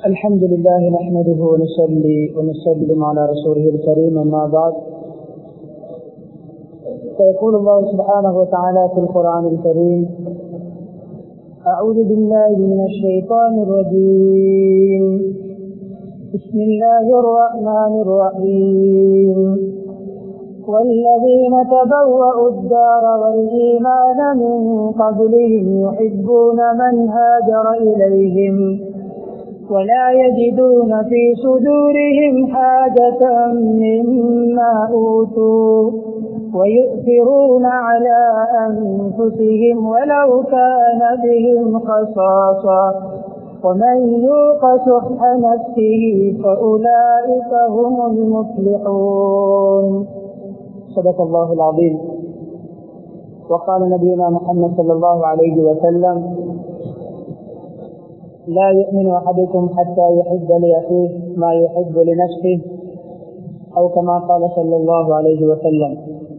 الحمد لله نحمده ونصلي ونسلم على رسوله الكريم أما بعد فيقول الله سبحانه وتعالى في القرآن الكريم أعوذ بالله من الشيطان الرجيم بسم الله الرحمن الرحيم والذين تبوأوا الدار والإيمان من قبلهم يحبون من هاجر إليهم ولا يجدون في صدورهم حاجة مما أوتوا ويؤثرون على أنفسهم ولو كان بهم خصاصة ومن يوق شح نفسه فأولئك هم المفلحون صدق الله العظيم وقال نبينا محمد صلى الله عليه وسلم لا يؤمن أحدكم حتى يحب لأخيه ما يحب لنفسه أو كما قال صلى الله عليه وسلم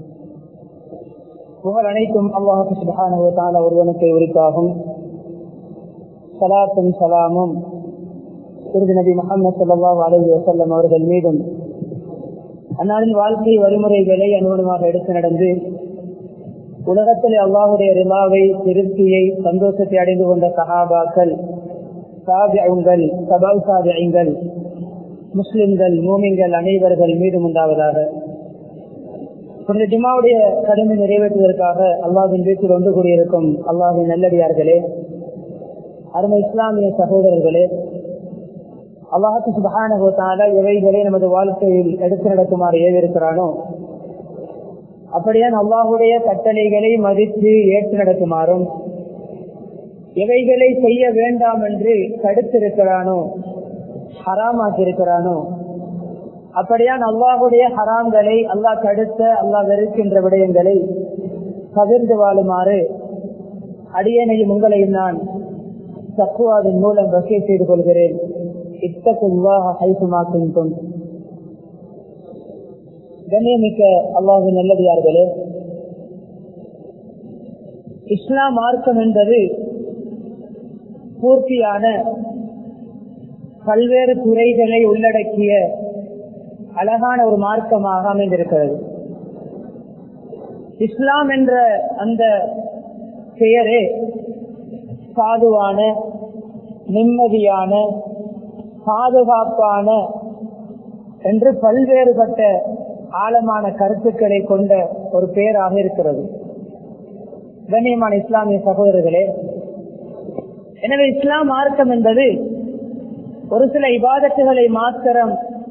புகழ் அனைத்தும் அல்லாஹு சுபஹான ஒருவனுக்கு உரித்தாகும் சலாத்தும் சலாமும் திருதி நபி முகமது சல்லாஹ் அலஹி வசல்லம் அவர்கள் மீதும் அன்னாரின் வாழ்க்கை வழிமுறைகளை அனுகுணமாக எடுத்து நடந்து உலகத்தில் அல்லாஹுடைய ரிலாவை திருப்தியை சந்தோஷத்தை அடைந்து கொண்ட சஹாபாக்கள் சாபியங்கள் சபால் சாபியங்கள் முஸ்லிம்கள் மூமிங்கள் அனைவர்கள் மீதும் உண்டாவதாக புனித ஜிமாவுடைய கடமை நிறைவேற்றுவதற்காக அல்லாவின் வீட்டில் ஒன்று கூடியிருக்கும் அல்லாவின் நல்லடியார்களே அருமை இஸ்லாமிய சகோதரர்களே அல்லாஹு சுபகான எவைகளே நமது வாழ்க்கையில் எடுத்து நடக்குமாறு ஏவிருக்கிறானோ அப்படியே அல்லாஹுடைய கட்டளைகளை மதித்து ஏற்று நடக்குமாறும் எவைகளை செய்ய வேண்டாம் என்று தடுத்திருக்கிறானோ ஹராமாக்கியிருக்கிறானோ அப்படியான் அல்லாஹுடைய ஹராம்களை அல்லாஹ் தடுத்த அல்லாஹ் வெறுக்கின்ற விடயங்களை பகிர்ந்து வாழுமாறு அடியனையும் உங்களையும் நான் தக்குவாவின் மூலம் வகை செய்து கொள்கிறேன் இத்தகுவாக கைசுமாக்கும் கொண்டு கண்ணியமிக்க அல்லாஹு நல்லடியார்களே இஸ்லாம் மார்க்கம் என்பது பூர்த்தியான பல்வேறு துறைகளை உள்ளடக்கிய அழகான ஒரு மார்க்கமாக அமைந்திருக்கிறது இஸ்லாம் என்ற அந்த பெயரே சாதுவான நிம்மதியான பாதுகாப்பான என்று பல்வேறுபட்ட ஆழமான கருத்துக்களை கொண்ட ஒரு பெயராக இருக்கிறது கண்ணியமான இஸ்லாமிய சகோதரர்களே எனவே இஸ்லாம் மார்க்கம் என்பது ஒரு சில இபாதத்துகளை மாத்திரம்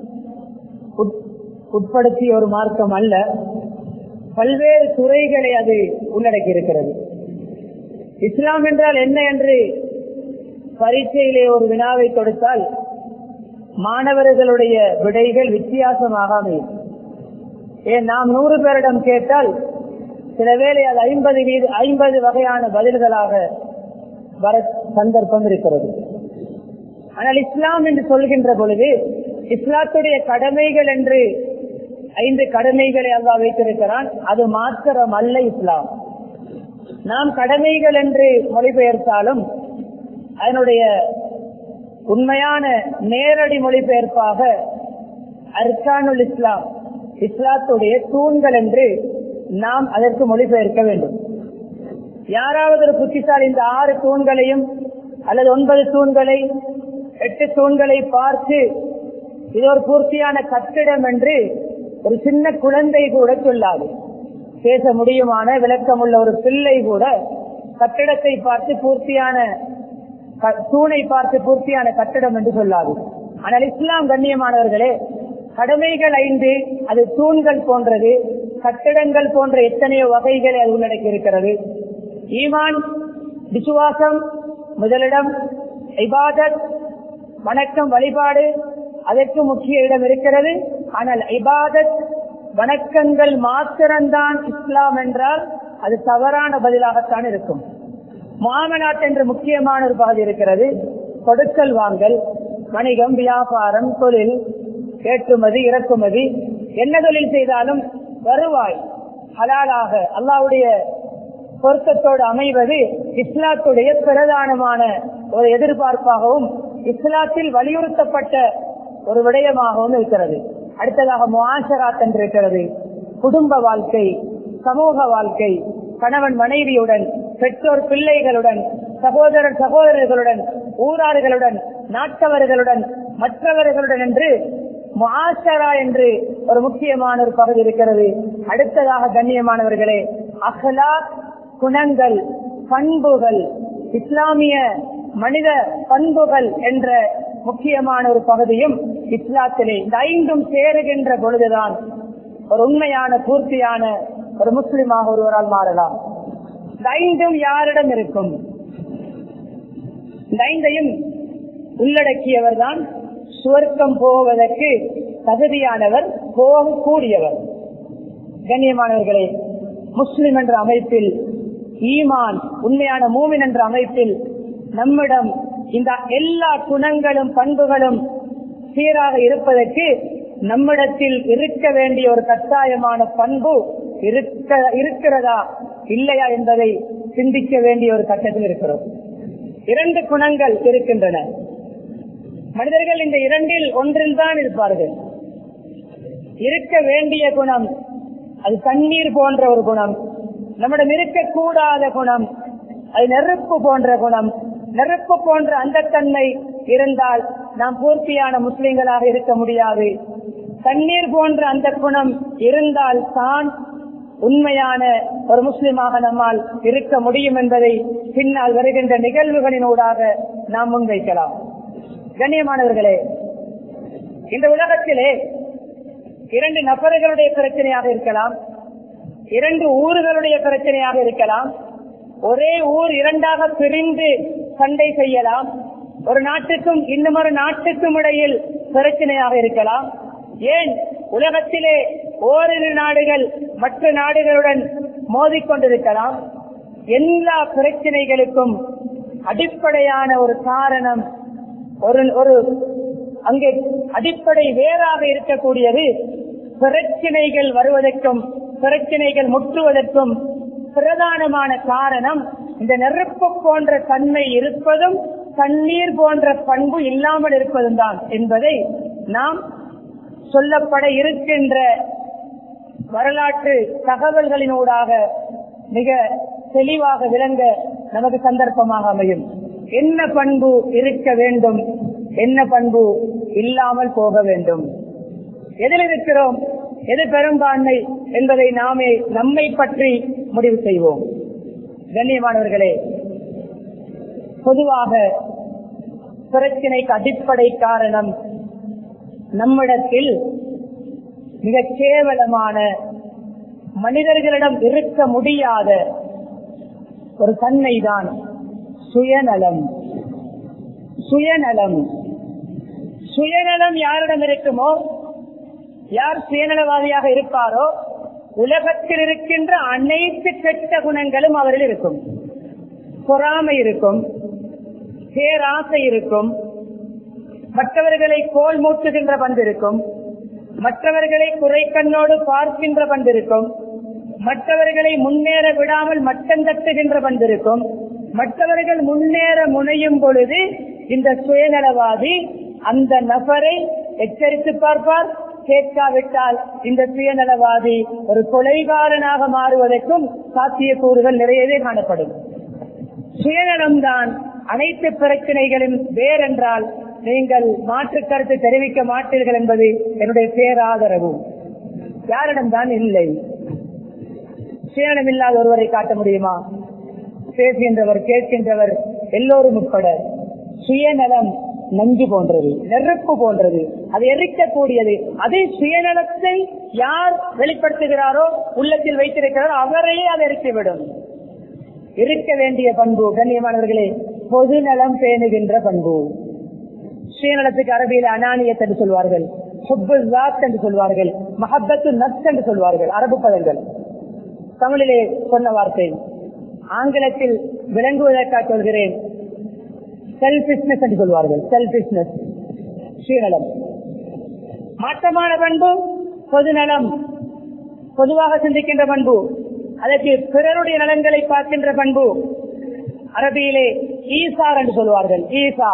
உட்படுத்திய ஒரு மார்க்கம் அல்ல பல்வேறு துறைகளை அது உள்ளடக்கி இருக்கிறது இஸ்லாம் என்றால் என்ன என்று பரீட்சையிலே ஒரு வினாவை கொடுத்தால் மாணவர்களுடைய விடைகள் வித்தியாசமாக அமையும் ஏன் நாம் நூறு பேரிடம் கேட்டால் சில வேளை அது ஐம்பது வீடு ஐம்பது வகையான பதில்களாக வர சந்தர்ப்பம் இருக்கிறது ஆனால் இஸ்லாம் என்று சொல்கின்ற பொழுது இஸ்லாத்துடைய கடமைகள் என்று ஐந்து கடமைகளை அல்லா வைத்திருக்கிறான் அது மாத்திரம் அல்ல இஸ்லாம் நாம் கடமைகள் என்று மொழிபெயர்த்தாலும் அதனுடைய உண்மையான நேரடி மொழிபெயர்ப்பாக அர்கானுல் இஸ்லாம் இஸ்லாத்துடைய தூண்கள் என்று நாம் அதற்கு மொழிபெயர்க்க வேண்டும் யாராவது ஒரு புத்திசாலி இந்த ஆறு தூண்களையும் அல்லது ஒன்பது தூண்களை எட்டு தூண்களை பார்த்து இது ஒரு பூர்த்தியான கட்டிடம் என்று ஒரு சின்ன குழந்தை கூட சொல்லாது பேச முடியுமான விளக்கமுள்ள ஒரு பிள்ளை கூட கட்டிடத்தை பார்த்து பூர்த்தியான தூணை பார்த்து பூர்த்தியான கட்டிடம் என்று சொல்லாது ஆனால் இஸ்லாம் கண்ணியமானவர்களே கடமைகள் ஐந்து அது தூண்கள் போன்றது கட்டிடங்கள் போன்ற எத்தனையோ வகைகளை அது உள்ளடக்கி இருக்கிறது ஈமான் விசுவாசம் முதலிடம் இபாதத் வணக்கம் வழிபாடு அதற்கு முக்கிய இடம் இருக்கிறது ஆனால் இபாதத் வணக்கங்கள் மாத்திரம்தான் இஸ்லாம் என்றால் அது தவறான பதிலாகத்தான் இருக்கும் மாமனாட் என்று முக்கியமான ஒரு பகுதி இருக்கிறது கொடுக்கல் வாங்கல் வணிகம் வியாபாரம் தொழில் ஏற்றுமதி இறக்குமதி என்ன தொழில் செய்தாலும் வருவாய் ஹலாலாக அல்லாவுடைய பொருத்தத்தோடு அமைவது இஸ்லாத்துடைய பிரதானமான ஒரு எதிர்பார்ப்பாகவும் இஸ்லாத்தில் வலியுறுத்தப்பட்ட ஒரு விடயமாகவும் இருக்கிறது அடுத்ததாக முஆஷராத் என்று இருக்கிறது குடும்ப வாழ்க்கை சமூக வாழ்க்கை கணவன் மனைவியுடன் பெற்றோர் பிள்ளைகளுடன் சகோதரர் சகோதரர்களுடன் ஊரார்களுடன் நாட்டவர்களுடன் மற்றவர்களுடன் என்று முஆஷரா என்று ஒரு முக்கியமான ஒரு பகுதி இருக்கிறது அடுத்ததாக கண்ணியமானவர்களே அஹ்லா குணங்கள் பண்புகள் இஸ்லாமிய மனித பண்புகள் என்ற முக்கியமான ஒரு பகுதியும் இஸ்லாத்திலே இந்த ஐந்தும் சேருகின்ற பொழுதுதான் ஒரு உண்மையான பூர்த்தியான ஒரு முஸ்லிமாக ஒருவரால் மாறலாம் இந்த ஐந்தும் யாரிடம் இருக்கும் இந்த ஐந்தையும் உள்ளடக்கியவர் தான் சுவர்க்கம் போவதற்கு தகுதியானவர் போகக்கூடியவர் கண்ணியமானவர்களே முஸ்லிம் என்ற அமைப்பில் ஈமான் உண்மையான மூமின் என்ற அமைப்பில் நம்மிடம் இந்த எல்லா குணங்களும் பண்புகளும் சீராக இருப்பதற்கு நம்மிடத்தில் இருக்க வேண்டிய ஒரு கட்டாயமான பண்பு இருக்க இருக்கிறதா இல்லையா என்பதை சிந்திக்க வேண்டிய ஒரு கட்டத்தில் இருக்கிறோம் இரண்டு குணங்கள் இருக்கின்றன மனிதர்கள் இந்த இரண்டில் ஒன்றில் தான் இருப்பார்கள் இருக்க வேண்டிய குணம் அது தண்ணீர் போன்ற ஒரு குணம் நம்மிடம் இருக்கக்கூடாத குணம் அது நெருப்பு போன்ற குணம் நெருப்பு போன்ற அந்த தன்மை இருந்தால் நாம் பூர்த்தியான முஸ்லிம்களாக இருக்க முடியாது தண்ணீர் போன்ற அந்த குணம் இருந்தால் தான் உண்மையான ஒரு முஸ்லிமாக நம்மால் இருக்க முடியும் என்பதை பின்னால் வருகின்ற நிகழ்வுகளினூடாக நாம் முன்வைக்கலாம் கண்ணியமானவர்களே இந்த உலகத்திலே இரண்டு நபர்களுடைய பிரச்சனையாக இருக்கலாம் இரண்டு ஊர்களுடைய பிரச்சனையாக இருக்கலாம் ஒரே ஊர் இரண்டாக பிரிந்து சண்டை செய்யலாம் ஒரு நாட்டுக்கும் இன்னும் ஒரு நாட்டுக்கும் இடையில் பிரச்சனையாக இருக்கலாம் ஏன் உலகத்திலே ஓரிரு நாடுகள் மற்ற நாடுகளுடன் மோதிக்கொண்டிருக்கலாம் எல்லா பிரச்சனைகளுக்கும் அடிப்படையான ஒரு காரணம் ஒரு ஒரு அங்கே அடிப்படை வேறாக இருக்கக்கூடியது பிரச்சனைகள் வருவதற்கும் பிரச்சனைகள் முற்றுவதற்கும் பிரதானமான காரணம் இந்த நெருப்பு போன்ற தன்மை இருப்பதும் தண்ணீர் போன்ற பண்பு இல்லாமல் இருப்பதும் தான் என்பதை நாம் சொல்லப்பட இருக்கின்ற வரலாற்று தகவல்களினூடாக மிக தெளிவாக விளங்க நமக்கு சந்தர்ப்பமாக அமையும் என்ன பண்பு இருக்க வேண்டும் என்ன பண்பு இல்லாமல் போக வேண்டும் எதில் இருக்கிறோம் எது பெரும்பான்மை என்பதை நாமே நம்மை பற்றி முடிவு செய்வோம் கண்ணியமானவர்களே பொதுவாக பிரச்சனைக்கு அடிப்படை காரணம் நம்மிடத்தில் மிக கேவலமான மனிதர்களிடம் இருக்க முடியாத ஒரு தன்மைதான் சுயநலம் சுயநலம் சுயநலம் யாரிடம் இருக்குமோ யார் சுயநலவாதியாக இருப்பாரோ உலகத்தில் இருக்கின்ற அனைத்து கெட்ட குணங்களும் அவரில் இருக்கும் பொறாமை இருக்கும் பேராசை இருக்கும் மற்றவர்களை கோல் மூட்டுகின்ற பண்பு இருக்கும் மற்றவர்களை குறை கண்ணோடு பார்க்கின்ற பண்பு இருக்கும் மற்றவர்களை முன்னேற விடாமல் மட்டம் தட்டுகின்ற பண்பு இருக்கும் மற்றவர்கள் முன்னேற முனையும் பொழுது இந்த சுயநலவாதி அந்த நபரை எச்சரித்து பார்ப்பார் கேட்காவிட்டால் இந்த சுயநலவாதி ஒரு கொலைகாரனாக மாறுவதற்கும் சாத்தியக்கூறுகள் நிறையவே காணப்படும் சுயநலம்தான் அனைத்து பிரச்சனைகளும் வேறென்றால் நீங்கள் மாற்று கருத்து தெரிவிக்க மாட்டீர்கள் என்பது என்னுடைய பேராதரவு யாரிடம்தான் இல்லை சுயநலம் இல்லாத ஒருவரை காட்ட முடியுமா பேசுகின்றவர் கேட்கின்றவர் எல்லோரும் உட்பட சுயநலம் நஞ்சு போன்றது நெருப்பு போன்றது அது எரிக்கக்கூடியது அதே சுயநலத்தை யார் வெளிப்படுத்துகிறாரோ உள்ளத்தில் வைத்திருக்கிறாரோ அவரையே அது எரித்துவிடும் இருக்க வேண்டிய பண்பு கண்ணியமானவர்களே பொதுநலம் பேணுகின்ற பண்பு சுயநலத்துக்கு அரபியில் அனானியத் என்று சொல்வார்கள் ஹுப்பு ஜாத் என்று சொல்வார்கள் மஹப்பத்து நத் என்று சொல்வார்கள் அரபு பதங்கள் தமிழிலே சொன்ன வார்த்தை ஆங்கிலத்தில் விளங்குவதற்காக சொல்கிறேன் செல்பிஷ்னஸ் என்று சொல்வார்கள் செல்பிஷ்னஸ் சுயநலம் மாற்றமான பண்பு பொதுநலம் பொதுவாக சிந்திக்கின்ற பண்பு அதற்கு பிறருடைய நலன்களை பார்க்கின்ற பண்பு அரபியிலே ஈசார் என்று சொல்வார்கள் ஈசார்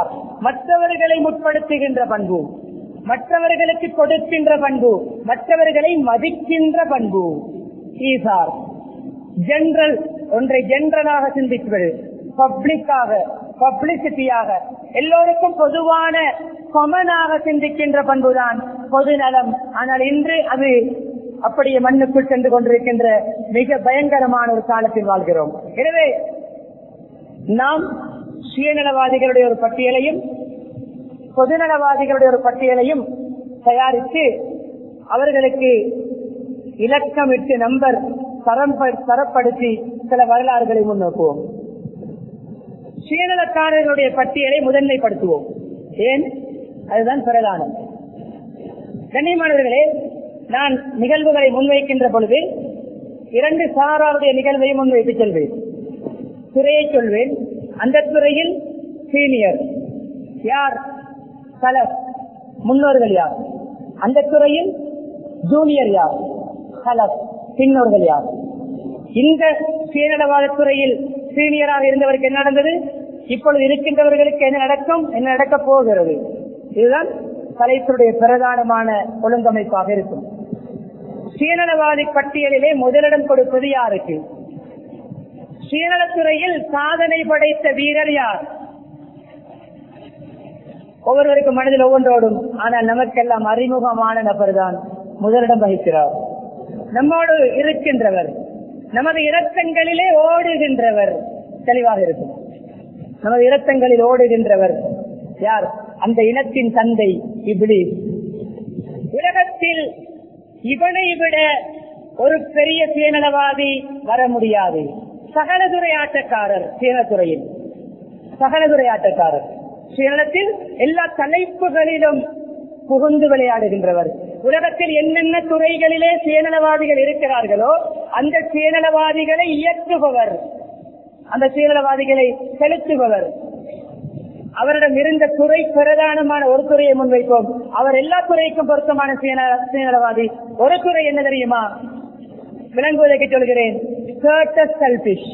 மற்றவர்களை முற்படுத்துகின்ற பண்பு மற்றவர்களுக்கு கொடுக்கின்ற பண்பு மற்றவர்களை மதிக்கின்ற பண்பு ஈசார் ஜெனரல் ஒன்றை ஜெனரலாக சிந்திப்பது பப்ளிக்காக பப்ளிசிட்டியாக எல்லோருக்கும் பொதுவான கொமனாக சிந்திக்கின்ற பண்புதான் பொதுநலம் ஆனால் இன்று அது அப்படியே மண்ணுக்குள் சென்று கொண்டிருக்கின்ற மிக பயங்கரமான ஒரு காலத்தில் வாழ்கிறோம் எனவே நாம் சுயநலவாதிகளுடைய ஒரு பட்டியலையும் பொதுநலவாதிகளுடைய ஒரு பட்டியலையும் தயாரித்து அவர்களுக்கு இலக்கமிட்டு நம்பர் தரம் தரப்படுத்தி சில வரலாறுகளை முன்னோக்குவோம் சுயநலக்காரர்களுடைய பட்டியலை முதன்மைப்படுத்துவோம் ஏன் அதுதான் பிரதானம் கண்ணியமானவர்களே நான் நிகழ்வுகளை முன்வைக்கின்ற பொழுது இரண்டு சாராருடைய நிகழ்வை முன்வைத்து செல்வேன் துறையை சொல்வேன் அந்த துறையில் சீனியர் யார் பல முன்னோர்கள் யார் அந்த துறையில் ஜூனியர் யார் ஹலப் பின்னோர்கள் யார் இந்த சுயநலவாத துறையில் சீனியராக இருந்தவருக்கு என்ன நடந்தது இப்பொழுது இருக்கின்றவர்களுக்கு என்ன நடக்கும் என்ன நடக்கப் போகிறது இதுதான் தலைப்புடைய பிரதானமான ஒழுங்கமைப்பாக இருக்கும் சுயநலவாதி பட்டியலிலே முதலிடம் கொடுப்பது யாருக்கு சுயநலத்துறையில் சாதனை படைத்த வீரர் யார் ஒவ்வொருவருக்கும் மனதில் ஒவ்வொன்றோடும் ஆனால் நமக்கெல்லாம் அறிமுகமான நபர் தான் முதலிடம் வகிக்கிறார் நம்மோடு இருக்கின்றவர் நமது இரத்தங்களிலே ஓடுகின்றவர் தெளிவாக இருக்கும் நமது இரத்தங்களில் ஓடுகின்றவர் யார் அந்த இனத்தின் தந்தை இப்படி உலகத்தில் இவனை விட ஒரு பெரிய சுயநலவாதி வர முடியாது சகலதுறை ஆட்டக்காரர் சுயநலத்துறையில் சகலதுறை ஆட்டக்காரர் சுயநலத்தில் எல்லா தலைப்புகளிலும் புகுந்து விளையாடுகின்றவர் உலகத்தில் என்னென்ன துறைகளிலே சுயநலவாதிகள் இருக்கிறார்களோ அந்த சுயநலவாதிகளை இயக்குபவர் அந்த சுயநலவாதிகளை செலுத்துபவர் அவரிடம் இருந்த துறை பிரதானமான ஒரு துறையை முன்வைப்போம் அவர் எல்லா துறைக்கும் பொருத்தமான சுயநலவாதி ஒரு துறை என்ன தெரியுமா விளங்குவதற்கு சொல்கிறேன் செல்பிஷ்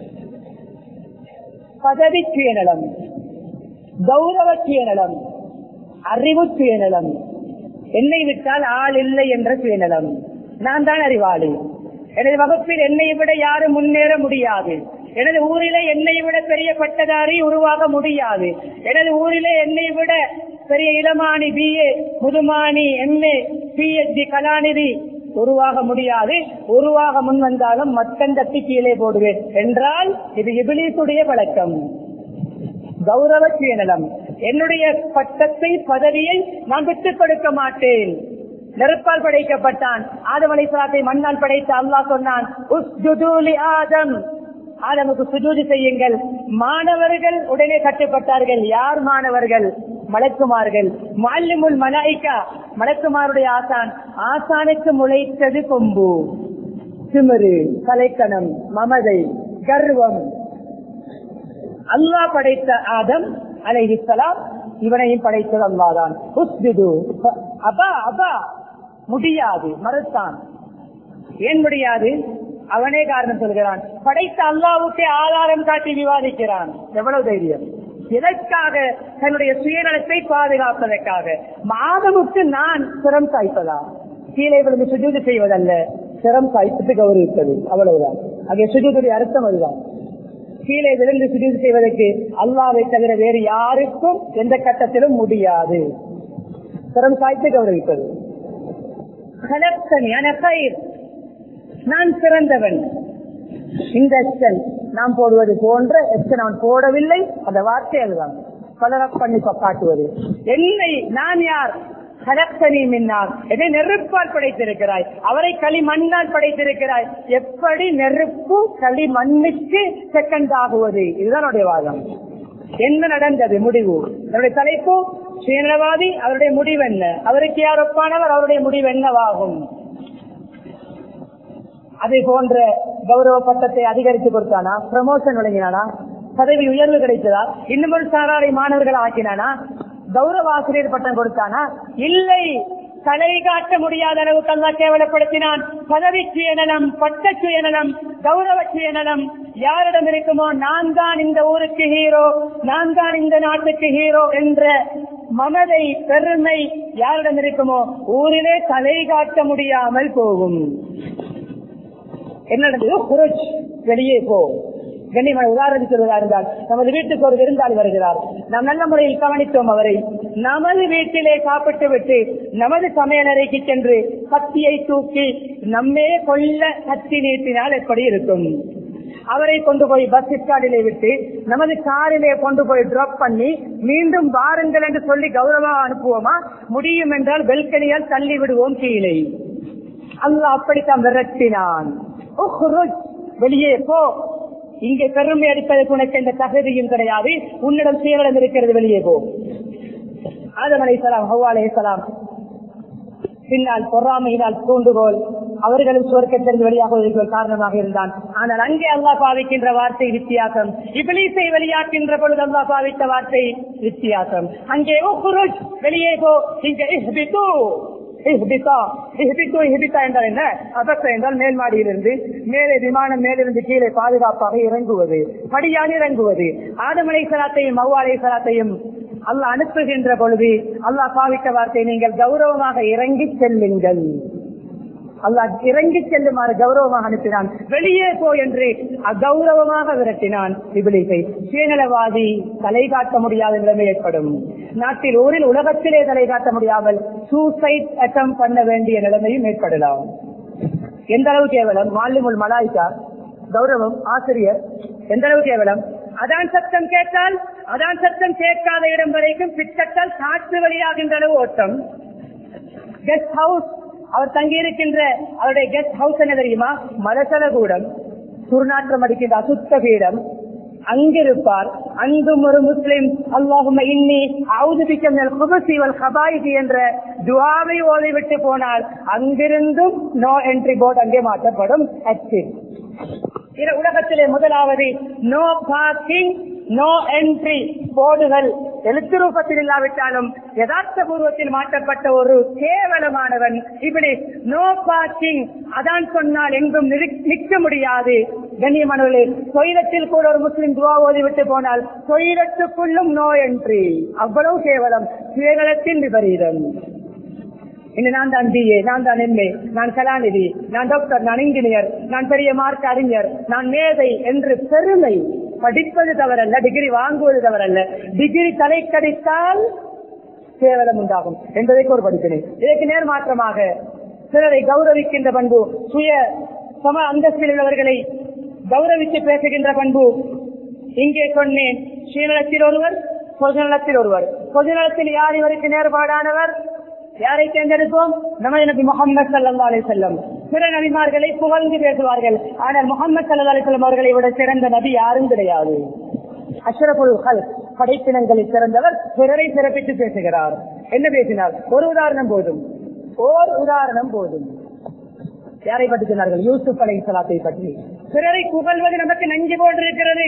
பதவி சுயநலம் கௌரவ சுயநலம் அறிவு சுயநலம் என்னை விட்டால் ஆள் இல்லை என்ற சுயநலம் நான் தான் அறிவாளி எனது வகுப்பில் என்னை விட யாரும் முன்னேற முடியாது எனது ஊரிலே என்னை விட பெரிய பட்டதாரி உருவாக முடியாது எனது ஊரிலே என்னை விட பெரிய இளமானி பிஏ முதுமானி எம்ஏ பிஎச்டி கலாநிதி உருவாக முடியாது உருவாக முன் வந்தாலும் மட்டம் தட்டி கீழே போடுவேன் என்றால் இது இபிலிசுடைய பழக்கம் கௌரவ சுயநலம் என்னுடைய பட்டத்தை பதவியை நான் விட்டுக் கொடுக்க மாட்டேன் நெருப்பால் படைக்கப்பட்டான் ஆதம் அலிஸ்லாத்தை மண்ணால் படைத்த அல்லாஹ் சொன்னான் உஸ்ஜுதூலி ஆதம் ஆதமுக்கு சுஜூதி செய்யுங்கள் மாணவர்கள் உடனே கட்டுப்பட்டார்கள் யார் மாணவர்கள் மலக்குமார்கள் மாலிமுல் மலாய்க்கா மலக்குமாருடைய ஆசான் ஆசானுக்கு முளைத்தது கொம்பு திமிரு கலைக்கணம் மமதை கர்வம் அல்லாஹ் படைத்த ஆதம் அலைஹிஸ்ஸலாம் இவனையும் படைத்தது அல்லாதான் உஸ்ஜுது அப்பா அப்பா முடியாது மறுத்தான் ஏன் முடியாது அவனே காரணம் சொல்கிறான் படைத்த அல்லாவுக்கே ஆதாரம் காட்டி விவாதிக்கிறான் எவ்வளவு தைரியம் எதற்காக தன்னுடைய சுயநலத்தை பாதுகாப்பதற்காக மாதமுக்கு நான் சிரம் சாய்ப்பதா கீழே விழுந்து சுஜூது செய்வதல்ல சிரம் சாய்ப்பது கௌரவிப்பது அவ்வளவுதான் அங்கே சுஜூதுடைய அர்த்தம் அதுதான் கீழே விழுந்து சுஜூது செய்வதற்கு அல்லாவை தவிர வேறு யாருக்கும் எந்த கட்டத்திலும் முடியாது சிரம் சாய்த்து கௌரவிப்பது நான் சிறந்தவன் இந்த எக்ஸன் நாம் போடுவது போன்ற எக்ஸன் அவன் போடவில்லை அந்த வார்த்தை அதுதான் கலரப் பண்ணி காட்டுவது என்னை நான் யார் கலக்தனி மின்னார் எதை நெருப்பால் படைத்திருக்கிறாய் அவரை களி மண்ணால் படைத்திருக்கிறாய் எப்படி நெருப்பு களி மண்ணுக்கு செகண்ட் ஆகுவது இதுதான் அவருடைய வாதம் என்ன நடந்தது முடிவு அவருடைய தலைப்பு சுயநலவாதி அவருடைய முடிவு என்ன அவருக்கு யார் ஒப்பானவர் அவருடைய முடிவு என்னவாகும் அதை போன்ற கௌரவ பட்டத்தை அதிகரித்து கொடுத்தானா ப்ரமோஷன் வழங்கினானா பதவி உயர்வு கிடைத்ததா இன்னும் ஒரு சாராரை மாணவர்கள் ஆக்கினானா கௌரவ ஆசிரியர் பட்டம் கொடுத்தானா இல்லை தலை காட்ட முடியாத அளவுக்கு அல்லா கேவலப்படுத்தினான் பதவி சுயநலம் பட்ட சுயநலம் கௌரவ சுயநலம் யாரிடம் இருக்குமோ நான் தான் இந்த ஊருக்கு ஹீரோ நான் தான் இந்த நாட்டுக்கு ஹீரோ என்ற மமதை பெருமை யாரிடம் இருக்குமோ ஊரிலே தலை காட்ட முடியாமல் போகும் என்ன நடந்தது குரஜ் வெளியே போ கண்ணியமான உதாரணம் சொல்வதா இருந்தால் நமது வீட்டுக்கு ஒரு விருந்தாளி வருகிறார் நாம் நல்ல முறையில் கவனித்தோம் அவரை நமது வீட்டிலே சாப்பிட்டு விட்டு நமது சமையலறைக்கு சென்று கத்தியை தூக்கி நம்மே கொல்ல கத்தி நீட்டினால் எப்படி இருக்கும் அவரை கொண்டு போய் பஸ் ஸ்டாண்டிலே விட்டு நமது காரிலே கொண்டு போய் டிராப் பண்ணி மீண்டும் வாருங்கள் என்று சொல்லி கௌரவமாக அனுப்புவோமா முடியும் என்றால் பெல்கனியால் தள்ளி விடுவோம் கீழே அல்லாஹ் அப்படித்தான் விரட்டினான் உஹ்ருஜ், வெளியே போ இங்கே பெருமை அடிப்பதற்கு உனக்கு எந்த தகுதியும் கிடையாது உன்னிடம் சுயநலம் இருக்கிறது வெளியே போ ஆதம் அலைசலாம் ஹவ்வா அலைசலாம் பின்னால் பொறாமையினால் தூண்டுகோல் அவர்களும் சுவர்க்கத்திலிருந்து வெளியாகுவதற்கு காரணமாக இருந்தான் ஆனால் அங்கே அல்லாஹ் பாவிக்கின்ற வார்த்தை வித்தியாசம் இபிலிசை வெளியாக்கின்ற பொழுது அல்லாஹ் பாவித்த வார்த்தை வித்தியாசம் அங்கே உஹ்ருஜ், வெளியே போ இங்கே இஹ்பிது இஹ்பிதா இஹ்பிது இஹ்பிதா என்றால் என்ன அபத்த என்றால் மேல் மாடியிலிருந்து மேலே விமானம் மேலிருந்து கீழே பாதுகாப்பாக இறங்குவது படியால் இறங்குவது ஆதமலை சலாத்தையும் மவ்வாலை சலாத்தையும் அல்லாஹ் அனுப்புகின்ற பொழுது அல்லாஹ் பாவித்த வார்த்தை நீங்கள் கௌரவமாக இறங்கி செல்லுங்கள் அல்லாஹ் இறங்கி செல்லுமாறு கௌரவமாக அனுப்பினான் வெளியே போ என்று அகௌரவமாக விரட்டினான் இபிலிசை சுயநலவாதி தலை காட்ட முடியாத நிலைமை ஏற்படும் நாட்டில் ஊரில் உலகத்திலே தலை காட்ட முடியாமல் சூசைட் அட்டம் பண்ண வேண்டிய நிலைமையும் ஏற்படலாம் எந்த அளவு கேவலம் மாலிமுல் மலாய்க்கா கௌரவம் ஆசிரியர் எந்த அளவு கேவலம் அதான் சத்தம் கேட்டால் அதான் சத்தம் கேட்காத இடம் வரைக்கும் பிச்சட்டால் காற்று வழியாகின்ற அளவு ஓட்டம் கெஸ்ட் ஹவுஸ் அவர் தங்கியிருக்கின்ற அவருடைய கெஸ்ட் ஹவுஸ் என்ன தெரியுமா மலசல கூடம் துர்நாற்றம் அடிக்கின்ற அசுத்த பீடம் அங்கிருப்பார் அங்கும் ஒரு முஸ்லிம் அல்லாஹும் இன்னி அவுதுபிக்கம் குபசிவல் கபாயிதி என்ற துவாவை ஓதிவிட்டு போனால் அங்கிருந்தும் நோ என்ட்ரி போர்டு அங்கே மாற்றப்படும் active. இது உலகத்திலே முதலாவது நோ பார்க்கிங் நோ என்ட்ரி போர்டுகள் எழுத்து ரூபத்தில் இல்லாவிட்டாலும் யதார்த்த பூர்வத்தில் மாற்றப்பட்ட ஒரு கேவலமானவன் இப்படி நோ பார்க்கிங் அதான் சொன்னால் எங்கும் நிறு- நிற்க முடியாது கண்ணியமானவர்களே தொயிலத்தில் கூட ஒரு முஸ்லிம் துவா ஓதி விட்டு போனால் தொயிலத்துக்குள்ளும் நோ என்ட்ரி அவ்வளவு கேவலம் சுயநலத்தின் விபரீதம் இன்று நான் தான் பிஏ நான் தான் எம்ஏ நான் கலாநிதி நான் டாக்டர் நான் இன்ஜினியர் நான் பெரிய மார்க் அறிஞர் நான் மேதை என்று பெருமை படிப்பது தவறல்ல டிகிரி வாங்குவது தவறல்ல டிகிரி தலை கடித்தால் கேவலம் உண்டாகும் என்பதை ஒரு படிக்கிறேன் இதற்கு நேர் மாற்றமாக சிலரை கௌரவிக்கின்ற பண்பு சுய சம அந்தஸ்தில் உள்ளவர்களை கௌரவித்து பேசுகின்ற பண்பு இங்கே சொன்னேன் சுயநலத்தில் ஒருவர் பொதுநலத்தில் ஒருவர் பொதுநலத்தில் யார் இவருக்கு நேர்பாடானவர் யாரை தேர்ந்தெடுப்போம் நமது நபி முகமது சல்லா அலி செல்லம் பிற நபிமார்களை புகழ்ந்து பேசுவார்கள் ஆனால் முகமது சல்லா அலி செல்லம் அவர்களை விட சிறந்த நபி யாரும் கிடையாது அஷ்ரபுல் ஹல் படைப்பினங்களில் சிறந்தவர் பிறரை சிறப்பித்து பேசுகிறார் என்ன பேசினார் ஒரு உதாரணம் போதும் ஓர் உதாரணம் போதும் யாரை பற்றி சொன்னார்கள் யூசுப் அலை சலாத்தை பற்றி பிறரை புகழ்வது நமக்கு நஞ்சு போன்றிருக்கிறது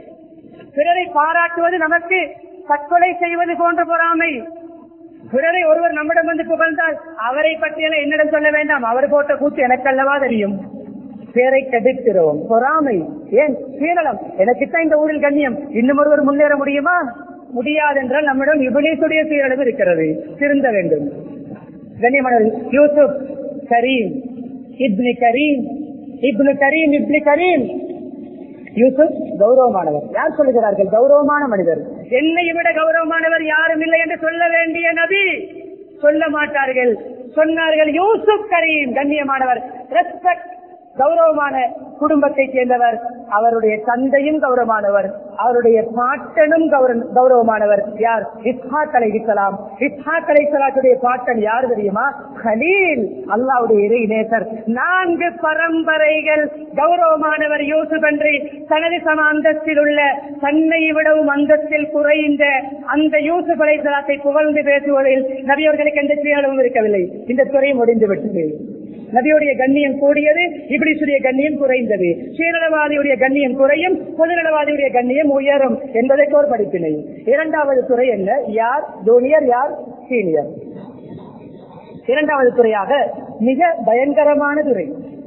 பிறரை பாராட்டுவது நமக்கு தற்கொலை செய்வது போன்ற பொறாமை பிறரை ஒருவர் நம்மிடம் வந்து புகழ்ந்தால் அவரை பற்றியெல்லாம் என்னிடம் சொல்ல வேண்டாம் அவர் போட்ட கூத்து எனக்கல்லவா தெரியும் பேரை கெடுக்கிறோம் பொறாமை ஏன் சீரலம் எனக்குத்தான் இந்த ஊரில் கண்ணியம் இன்னும் ஒருவர் முன்னேற முடியுமா முடியாது என்றால் நம்மிடம் இபிலிசுடைய சீரழிவு இருக்கிறது திருந்த வேண்டும் கண்ணியமான யூசுப் கரீம் இப்னி கரீம் இப்னு கரீம் இப்னி கரீம் யூசுப் கௌரவமானவர் யார் சொல்லுகிறார்கள் கௌரவமான மனிதர் என்னை விட கௌரவமானவர் யாரும் இல்லை என்று சொல்ல வேண்டிய நபி சொல்ல மாட்டார்கள் சொன்னார்கள் யூசுப் கரீம் கண்ணியமானவர் ரெஸ்பெக்ட் கௌரவமான குடும்பத்தைச் சேர்ந்தவர் அவருடைய தந்தையும் கௌரவமானவர் அவருடைய பாட்டனும் கௌர- கௌரவமானவர் யார் இஸ்ஹாக் அலை இஸ்லாம் இஸ்ஹாக் அலை சலாத்துடைய பாட்டன் யார் தெரியுமா ஹலீல் அல்லாவுடைய இறை நேசர் நான்கு பரம்பரைகள் கௌரவமானவர் யூசுப் என்று தனது சம அந்தஸ்தில் உள்ள தன்னை விடவும் அந்தஸ்தில் குறைந்த அந்த யூசுப் அலை சலாத்தை புகழ்ந்து பேசுவதில் நபியவர்களுக்கு எந்த சுயநலமும் இருக்கவில்லை இந்த துறை முடிந்து விட்டது நபியுடைய கண்ணியம் கூடியது இபிலிசுடைய கண்ணியம் குறைந்தது சுயநலவாதியுடைய கண்ணியம் குறையும் பொதுநலவாதியுடைய கண்ணியம் உயரும் என்பதற்கு ஒரு படிப்பினை இரண்டாவது துறை என்ன யார் ஜூனியர் யார் சீனியர் இரண்டாவது துறையாக மிக பயங்கரமான துறை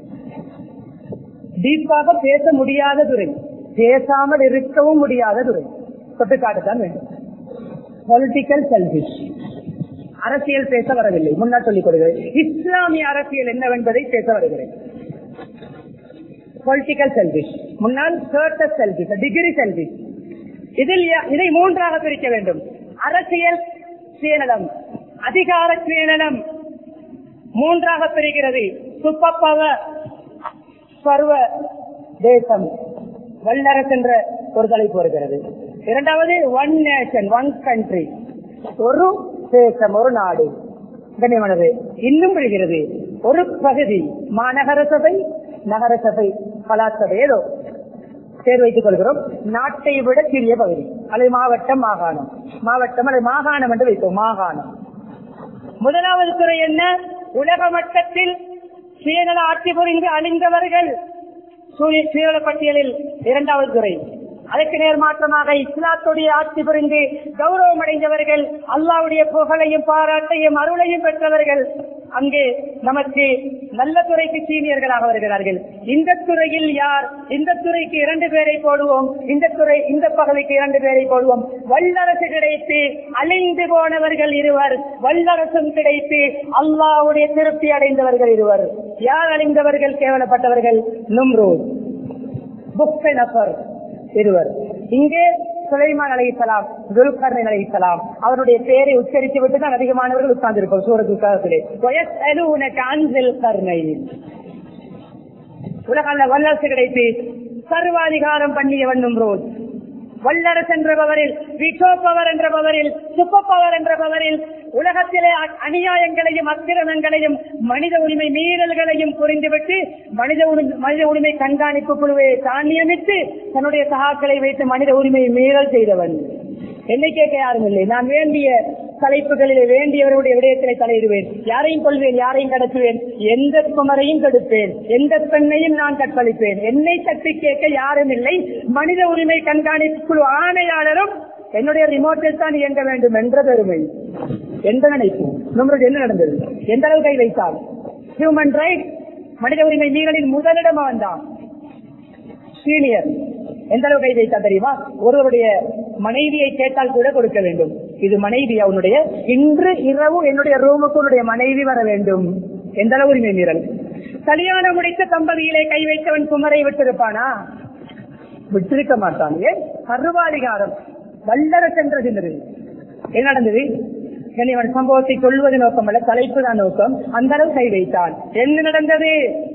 டீப்பாக பேச முடியாத துறை பேசாமல் இருக்கவும் முடியாத துறை தொட்டுக்காட்டுத்தான் வேண்டும் பொலிட்டிக்கல் செல்பிஷ் அரசியல் பேச வரவில்லை முன்னால் சொல்லிக் கொடுக்கிறேன் இஸ்லாமிய அரசியல் என்னவென்பதை பேச வருகிறேன் பொலிட்டிக்கல் செல்பிஷ் முன்னால் சர்டஸ் செல்பிஷ் டிகிரி செல்பிஷ் இதில் யா- இதை மூன்றாக பிரிக்க வேண்டும் அரசியல் சுயநலம் அதிகார சுயநலம் மூன்றாக பிரிக்கிறது சூப்பர் பவர் சர்வ தேசம் வல்லரசு என்ற ஒரு தலைப்பு வருகிறது இரண்டாவது ஒன் நேஷன் ஒன் கண்ட்ரி ஒரு தேசம் ஒரு நாடு கண்ணியமானது இன்னும் விழுகிறது ஒரு பகுதி மாநகர சபை நகர சபை கலாசபை ஏதோ பேர் வைத்துக் கொள்கிறோம் நாட்டை விட சிறிய பகுதி அல்லது மாவட்டம் மாகாணம் மாவட்டம் அல்லது மாகாணம் என்று வைப்போம் மாகாணம் முதலாவது துறை என்ன உலக மட்டத்தில் சுயநல ஆட்சி புரிந்து அழிந்தவர்கள் சூழ- சுயநல பட்டியலில் இரண்டாவது துறை அதற்கு நேர்மாற்றமாக இஸ்லாத்துடைய ஆட்சி புரிந்து கௌரவம் அடைந்தவர்கள் அல்லாவுடைய புகழையும் பாராட்டையும் அருளையும் பெற்றவர்கள் அங்கே நமக்கு நல்ல துறைக்கு சீனியர்களாக வருகிறார்கள் இந்த துறையில் யார் இந்த துறைக்கு இரண்டு பேரை போடுவோம் இந்த துறை இந்த பகுதிக்கு இரண்டு பேரை போடுவோம் வல்லரசு கிடைத்து அழிந்து போனவர்கள் இருவர் வல்லரசும் கிடைத்து அல்லாவுடைய திருப்தி அடைந்தவர்கள் இருவர் யார் அழிந்தவர்கள் கேவலப்பட்டவர்கள் நும்ரூத் புக்கை நபர் இருவர் இங்கே சுலைமான் அலைஹிஸ்ஸலாம் துல்கர்ணன் அலைஹிஸ்ஸலாம் அவருடைய பெயரை உச்சரித்து விட்டு தான் அதிகமானவர்கள் உட்கார்ந்திருப்போம் சூரத்து காலத்திலே வயசலூனக அன்சில் கர்ணை உலக வல்லரசு கிடைத்து சர்வாதிகாரம் பண்ணியவன் நும்ரோத் வல்லரசு என்ற பவரில் விட்டோ பவர் என்ற பவரில் சுப்ப பவர் என்ற பவரில் உலகத்திலே அ- அநியாயங்களையும் அக்கிரமங்களையும் மனித உரிமை மீறல்களையும் புரிந்துவிட்டு மனித உரிமை மனித உரிமை கண்காணிப்பு குழுவை தான் நியமித்து தன்னுடைய சகாக்களை வைத்து மனித உரிமை மீறல் செய்தவன் என்னை கேட்க யாரும் இல்லை நான் வேண்டிய தலைப்புகளிலே வேண்டியவருடைய விடயத்திலே தலையிடுவேன் யாரையும் கொள்வேன் யாரையும் கடத்துவேன் எந்த குமரையும் கெடுப்பேன் எந்த பெண்ணையும் நான் கற்பழிப்பேன் என்னை தட்டி கேட்க யாரும் இல்லை மனித உரிமை கண்காணிப்பு குழு ஆணையாளரும் என்னுடைய ரிமோட்டில் தான் இயங்க வேண்டும் என்ற பெருமை எந்த நினைப்பு நம்மளுடைய என்ன நடந்தது எந்த அளவு கை வைத்தால் ஹியூமன் ரைட் மனித உரிமை மீறலின் முதலிடம் வந்தான் சீனியர் எந்த அளவு கை வைத்தா தெரியுமா ஒருவருடைய மனைவியை கேட்டால் கூட கொடுக்க வேண்டும் இது மனைவி அவனுடைய இன்று இரவு என்னுடைய ரூமுக்கு உன்னுடைய மனைவி வர வேண்டும் எந்த அளவு உரிமை மீறல் கல்யாணம் முடித்த தம்பதியிலே கை வைத்தவன் குமரை விட்டிருப்பானா விட்டிருக்க மாட்டான் ஏன் சர்வாதிகாரம் வல்லரசு என்ற சிந்தனை என்ன நடந்தது கண்ணியவன் சம்பவத்தை சொல்வது நோக்கமல்ல தலைப்பு தான் நோக்கம் அந்த அளவு கை வைத்தான் என்ன நடந்தது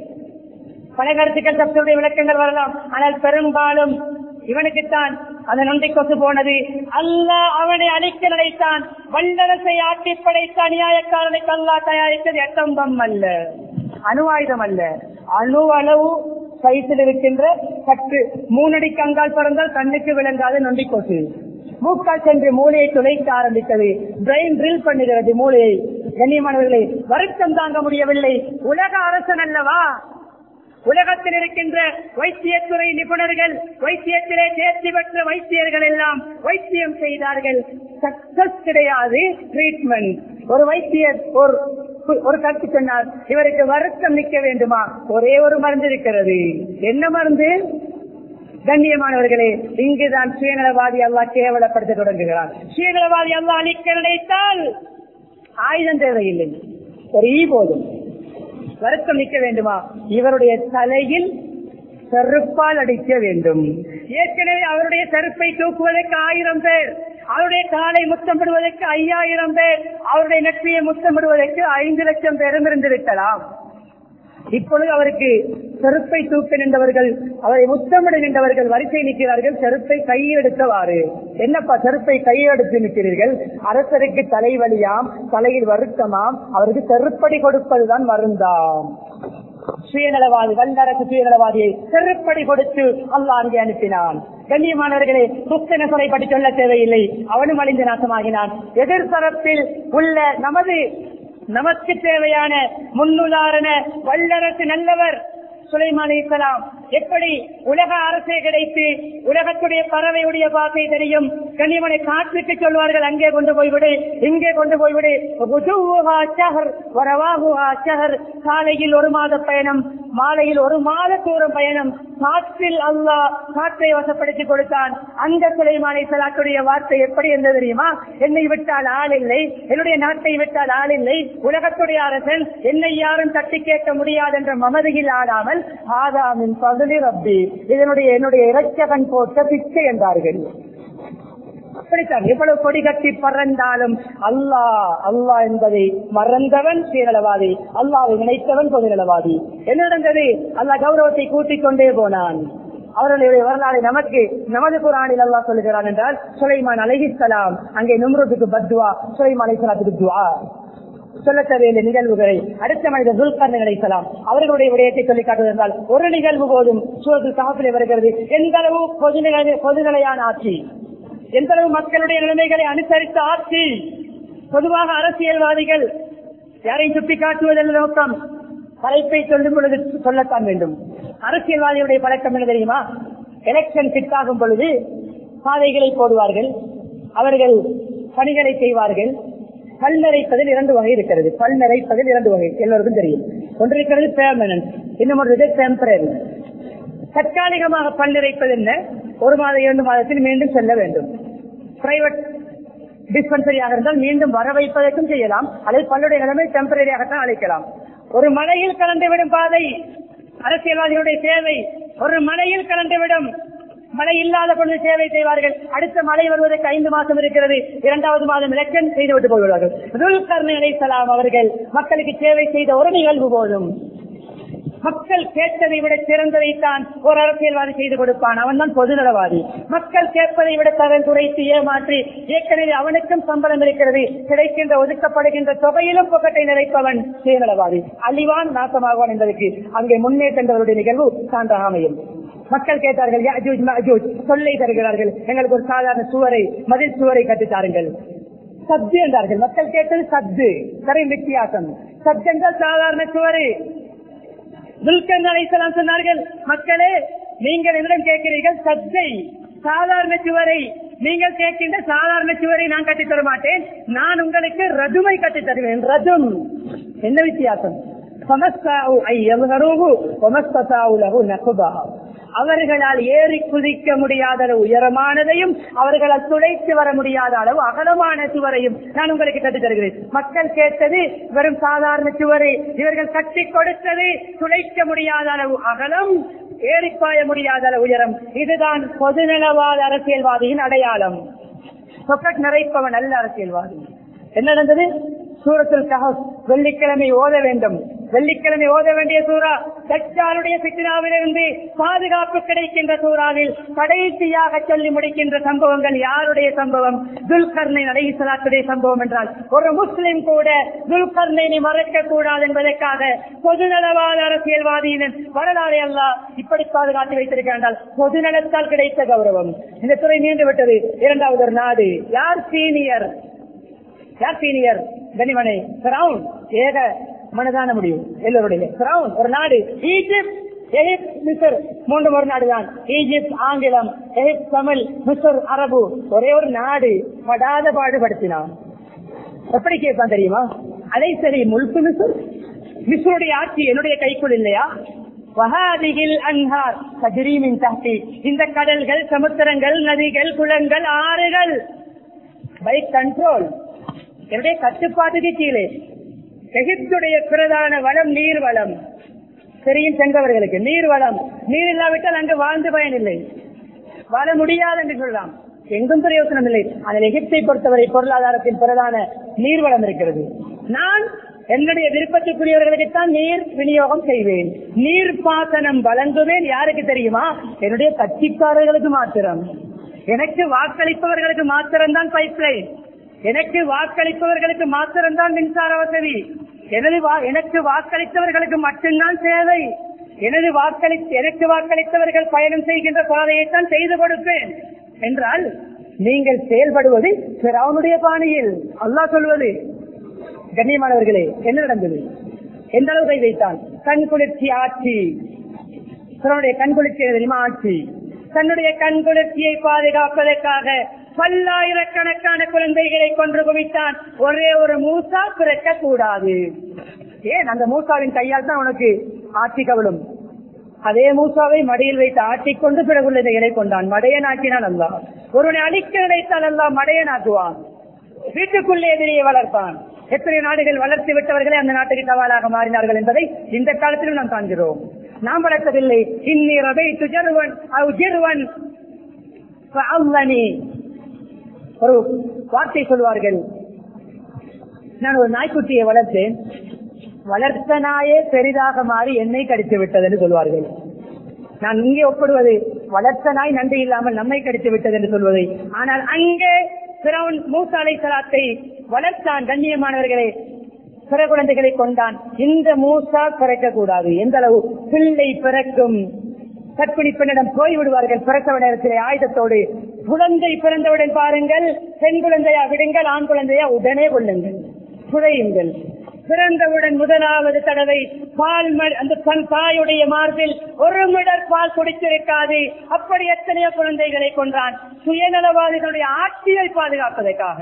பல கருத்துக்கள் தத்துடைய விளக்கங்கள் வரலாம் ஆனால் பெரும்பாலும் இவனுக்குத்தான் அந்த நொண்டி கொசு போனது அல்ல அவனை அழிக்க நினைத்தான் வல்லரசை ஆட்டி படைத்த அநியாயக்காரனுக்கு அல்லா தயாரித்தது எட்டம்பம் அல்ல அணு ஆயுதம் அல்ல அணு அளவு சைஸில் இருக்கின்ற சற்று மூணடி கங்கால் பறந்தால் கண்ணுக்கு விளங்காத நொண்டி கொசு மூக்கால் சென்று மூளையை துளைக்க ஆரம்பித்தது பிரெயின் ட்ரில் பண்ணுகிறது மூளையை கண்ணியமானவர்களை வருத்தம் தாங்க முடியவில்லை உலக அரசன் அல்லவா உலகத்தில் இருக்கின்ற வைத்தியத்துறை நிபுணர்கள் வைத்தியத்திலே தேர்ச்சி பெற்ற வைத்தியர்கள் எல்லாம் வைத்தியம் செய்தார்கள் சக்சஸ் கிடையாது ட்ரீட்மெண்ட் ஒரு வைத்தியர் ஒரு ஒரு கருத்து சொன்னார் இவருக்கு வருத்தம் நிற்க வேண்டுமா ஒரே ஒரு மருந்து இருக்கிறது என்ன மருந்து கண்ணியமானவர்களே இங்குதான் சுயநலவாதி அல்லா கேவலப்படுத்த தொடங்குகிறார் சுயநலவாதி அல்லா அழிக்க நினைத்தால் ஆயுதம் தேவையில்லை ஒரு ஈ போதும் வருத்தம் நிற்க வேண்டுமா இவருடைய தலையில் செருப்பால் அடிக்க வேண்டும் ஏற்கனவே அவருடைய செருப்பை தூக்குவதற்கு ஆயிரம் பேர் அவருடைய காலை முத்தமிடுவதற்கு ஐயாயிரம் பேர் அவருடைய நெற்றியை முத்தமிடுவதற்கு ஐந்து லட்சம் பேரும் இருந்திருக்கலாம் இப்பொழுது அவருக்கு செருப்பை தூக்க நின்றவர்கள் அவரை முத்தமிட நின்றவர்கள் வரிசை நிற்கிறார்கள் செருப்பை கையெடுத்தவாறு என்னப்பா செருப்பை கையெடுத்து நிற்கிறீர்கள் அரசருக்கு தலைவலியாம் தலையில் வருத்தமாம் அவருக்கு செருப்படி கொடுப்பதுதான் வருந்தாம் சுயநலவாதி வல்லரசு சுயநலவாதியை செருப்படி கொடுத்து அல்லா அங்கே அனுப்பினான் கண்ணியமானவர்களே புத்தன சொலை பற்றி சொல்ல தேவையில்லை அவனும் அழிந்து நாசமாகினான் எதிர்த்தரப்பில் உள்ள நமது நமக்கு தேவையான முன்னுதாரண வல்லரசு நல்லவர் சுலைமான் இஸ்லாம் எப்படி உலக அரசே கிடைத்து உலகத்துடைய பறவையுடைய பாசை தெரியும் கனிமனை காற்றுக்கு சொல்வார்கள் அங்கே கொண்டு போய்விடு இங்கே கொண்டு போய்விடு உதுவுஹா ஷஹர், வரவாகுஹா ஷஹர். காலையில் ஒரு மாத பயணம் மாலையில் ஒரு மாத தூரம் பயணம் காற்றில் அல்லாஹ் காற்றை வசப்படுத்தி கொடுத்தான் அந்த சுலைமானை சலாத்துடைய வார்த்தை எப்படி இருந்தது தெரியுமா என்னை விட்டால் ஆள் இல்லை என்னுடைய நாட்டை விட்டால் ஆள் இல்லை உலகத்துடைய அரசன் என்னை யாரும் தட்டி கேட்க முடியாது என்ற மமதியில் ஆடாமல் ஆதாமின் பகுதி ரப்பி இதனுடைய என்னுடைய இறைச்சகன் போட்ட பிச்சை என்றார்கள் அப்படித்தான் எவ்வளவு கொடி கட்டி பறந்தாலும் அல்லாஹ் அல்லாஹ் என்பதை மறந்தவன் சீரளவாதி அல்லாவை நினைத்தவன் பொதுநலவாதி என்ன நடந்தது அல்லாஹ் கௌரவத்தை கூட்டிக் கொண்டே போனான் அவர்களுடைய வரலாறு நமக்கு நமது குரானில் அல்லாஹ் சொல்லுகிறான் என்றால் சுலைமான் அலைஹிஸ்ஸலாம் அங்கே நும்ருதுக்கு பத்வா சுலைமான் அலைஹிஸ்ஸலாத்துக்கு துவா சொல்ல தேவையில்லை நிகழ்வுகளை அடுத்த மனிதர் துல்கர்ணன் அலைஹிஸ்ஸலாம் அவர்களுடைய விடயத்தை சொல்லி காட்டுவதால் ஒரு நிகழ்வு போதும் சூழல் காப்பிலே வருகிறது எந்த அளவு பொதுநிலை பொதுநிலையான ஆட்சி எந்த அளவு மக்களுடைய நிலைமைகளை அனுசரித்த ஆட்சி பொதுவாக அரசியல்வாதிகள் யாரையும் சுட்டிக்காட்டுவதல்ல நோக்கம் தலைப்பை சொல்லும் பொழுது சொல்லத்தான் வேண்டும் அரசியல்வாதிகளுடைய பழக்கம் என்ன தெரியுமா எலெக்ஷன் ஃபிட் ஆகும் பொழுது பாதைகளை போடுவார்கள் அவர்கள் பணிகளை செய்வார்கள் பல் நிறைப்பதில் இரண்டு வகை இருக்கிறது பல் நிறைப்பதில் இரண்டு வகை எல்லோருக்கும் தெரியும் ஒன்று இருக்கிறது பெர்மனன்ட் இன்னும் ஒரு டெம்பரரி தற்காலிகமாக பல் நிறைப்பது என்ன ஒரு மாத இரண்டு மாதத்தில் மீண்டும் செல்ல வேண்டும் பிரைவேட் டிஸ்பென்சரியாக இருந்தால் மீண்டும் வர வைப்பதற்கும் செய்யலாம் அல்லது பல்லுடைய நிலைமை டெம்பரரியாகத்தான் அழைக்கலாம் ஒரு மலையில் கலந்துவிடும் பாதை அரசியல்வாதிகளுடைய சேவை ஒரு மலையில் கலந்துவிடும் மழை இல்லாத பொழுது சேவை செய்வார்கள் அடுத்த மழை வருவதற்கு ஐந்து மாதம் இருக்கிறது இரண்டாவது மாதம் எலெக்ஷன் செய்துவிட்டு போய்விடுவார்கள் துல்கர்ணி அலைசலாம் அவர்கள் மக்களுக்கு சேவை செய்த ஒரு நிகழ்வு போதும் மக்கள் கேட்டதை விட சிறந்ததைத்தான் ஒரு அரசியல்வாதி செய்து கொடுப்பான் அவன் தான் பொதுநலவாதி மக்கள் கேட்பதை விட தவன் குறைத்து ஏமாற்றி ஏற்கனவே அவனுக்கும் சம்பளம் இருக்கிறது கிடைக்கின்ற ஒதுக்கப்படுகின்ற தொகையிலும் புகட்டை நிறைப்பவன் சுயநலவாதி அழிவான் நாசமாகுவான் என்பதற்கு அங்கே முன்னேற்றங்களுடைய நிகழ்வு சான்றாக அமையும் மக்கள் கேட்டார்கள் யாஜூஜ் மாஜூஜ் சொல்லை தருகிறார்கள் எங்களுக்கு ஒரு சாதாரண சுவரை மதில் சுவரை கட்டித்தாருங்கள் சத்து என்றார்கள் மக்கள் கேட்டது சத்து சரி வித்தியாசம் சத்து என்றால் சாதாரண சுவரை துல்கர் அலைசலாம் சொன்னார்கள் மக்களே நீங்கள் என்னிடம் கேட்கிறீர்கள் சத்தை சாதாரண சுவரை நீங்கள் கேட்கின்ற சாதாரண சுவரை நான் கட்டித் தர மாட்டேன் நான் உங்களுக்கு ரதுமை கட்டித் தருவேன் ரதும் என்ன வித்தியாசம் சமஸ்தாவு ஐ எவ்வளவு சமஸ்தாவு லகு நகுபா அவர்களால் ஏறி குதிக்க முடியாத அளவு உயரமானதையும் அவர்களால் துளைத்து வர முடியாத அளவு அகலமான சுவரையும் நான் உங்களுக்கு கற்றுத் தருகிறேன் மக்கள் கேட்டது வெறும் சாதாரண சுவரை இவர்கள் கட்டி கொடுத்தது துளைக்க முடியாத அளவு அகலம் ஏறிப்பாய முடியாத அளவு உயரம் இதுதான் பொதுநலவாத அரசியல்வாதியின் அடையாளம் சொக்கட் நிறைப்பவன் அல்ல அரசியல்வாதி என்ன நடந்தது சூரத்தில் கஹப் வெள்ளிக்கிழமை ஓத வேண்டும் வெள்ளிக்கிழமை ஓத வேண்டிய சூறா தச்சாருடைய சித்திராவிலிருந்து பாதுகாப்பு கிடைக்கின்ற சூறாவில் கடைசியாக சொல்லி முடிக்கின்ற சம்பவங்கள் யாருடைய சம்பவம் துல்கர்னை நடைசலாத்துடைய சம்பவம் என்றால் ஒரு முஸ்லிம் கூட துல்கர்னை மறக்க கூடாது என்பதற்காக பொதுநலவாத அரசியல்வாதியின் வரலாறு அல்ல இப்படி பாதுகாத்து வைத்திருக்கிறார்கள் பொதுநலத்தால் கிடைத்த கௌரவம் இந்த துறை நீண்டு விட்டது இரண்டாவது ஒரு நாடு யார் சீனியர் யார் சீனியர் கனிமனை கிரவுன் ஏக மனதான முடிவு எல்லோருடைய கிரவுன் ஒரு நாடு ஈஜிப்ட் எகிப்த் மிசர் மூன்று ஒரு நாடு தான் ஈஜிப்ட் ஆங்கிலம் எகிப்த் தமிழ் மிசர் அரபு ஒரே ஒரு நாடு படாத பாடுபடுத்தினான் எப்படி கேட்பான் தெரியுமா அதை சரி முழுப்பு மிசர் மிசருடைய ஆட்சி என்னுடைய கைக்குள் இல்லையா வஹாதிகில் அன்ஹார் கஜிரீமின் தஹ்தி இந்த கடல்கள் சமுத்திரங்கள் நதிகள் குளங்கள் ஆறுகள் பை கண்ட்ரோல் என்னுடைய கட்டுப்பாட்டுக்கு கீழே எகிப்துடைய பிரதான வளம் நீர் வளம் தெரியும் சென்றவர்களுக்கு நீர் வளம் நீர் இல்லாவிட்டால் அங்கு வாழ்ந்து பயனில்லை வாழ முடியாது என்று சொல்லலாம் எங்கும் பிரயோசனம் இல்லை ஆனால் எகிப்தை பொறுத்தவரை பொருளாதாரத்தின் பிரதான நீர் வளம் இருக்கிறது நான் என்னுடைய விருப்பத்துக்குரியவர்களுக்குத்தான் நீர் விநியோகம் செய்வேன் நீர் பாசனம் வழங்குவேன் யாருக்கு தெரியுமா என்னுடைய கட்சிக்காரர்களுக்கு மாத்திரம் எனக்கு வாக்களிப்பவர்களுக்கு மாத்திரம்தான் பைப் லைன் எனக்கு வாக்களிப்பவர்களுக்கு மாத்திரம்தான் மின்சார வசதி எனது வா- எனக்கு வாக்களித்தவர்களுக்கு மட்டும்தான் சேவை எனது வாக்களி எனக்கு வாக்களித்தவர்கள் பயணம் செய்கின்ற பாதையைத்தான் செய்து கொடுப்பேன் என்றால் நீங்கள் செயல்படுவது அவனுடைய பாணியில் அல்லாஹ் சொல்வது கண்ணியமானவர்களே என்ன நடந்தது எந்த அளவு கை வைத்தான் கண் குளிர்ச்சி ஆட்சி தன்னுடைய கண்குளிர்ச்சியை தெரியுமா ஆட்சி தன்னுடைய கண்குளிர்ச்சியை பாதுகாப்பதற்காக பல்லாயிரக்கணக்கான குழந்தைகளை கொன்று குவித்தான் ஒரே ஒரு மூசா பிறக்க கூடாது ஏன் அந்த மூசாவின் கையால் தான் உனக்கு ஆட்சி கவலும் அதே மூசாவை மடியில் வைத்து ஆட்டிக்கொண்டு பிறகு குழந்தைகளை கொண்டான் மடையன் ஆக்கினான் அல்லா ஒருவனை அழிக்க நினைத்தால் அல்லா மடையன் ஆக்குவான் வீட்டுக்குள்ளே எதிரியை வளர்ப்பான் எத்தனை நாடுகள் வளர்த்து விட்டவர்களே அந்த நாட்டுக்கு சவாலாக மாறினார்கள் என்பதை இந்த காலத்திலும் நாம் காண்கிறோம் நாம் வளர்த்ததில்லை இன்னி ரபை துஜர்வன் அவ் ஜிர்வன் ஃபஅல்லனி. ஒரு வார்த்தை சொல்வார்கள் நான் ஒரு நாய்க்குட்டியை வளர்த்தேன் வளர்த்த நாயே பெரிதாக மாறி என்னை கடித்து விட்டது என்று சொல்வார்கள் நான் இங்கே ஒப்பிடுவது வளர்த்த நாய் நன்றி இல்லாமல் நம்மை கடித்து விட்டது என்று சொல்வதை ஆனால் அங்கே பிரவுன் மூசாலை சலாத்தை வளர்த்தான் கண்ணியமானவர்களே பிற குழந்தைகளை கொண்டான் இந்த மூசா பிறக்க கூடாது எந்த அளவு பிள்ளை பிறக்கும் கற்பிணி பெண்ணிடம் போய்விடுவார்கள் பிறக்க நேரத்திலே ஆயுதத்தோடு குழந்தை பிறந்தவுடன் பாருங்கள் பெண் குழந்தையா விடுங்கள் ஆண் குழந்தையா உடனே கொள்ளுங்கள் குழையுங்கள் பிறந்தவுடன் முதலாவது தடவை பால் ம- அந்த தன் தாயுடைய மார்பில் ஒரு மிடர் பால் குடித்திருக்காது அப்படி எத்தனையோ குழந்தைகளை கொன்றான் சுயநலவாதிகளுடைய ஆட்சியை பாதுகாப்பதற்காக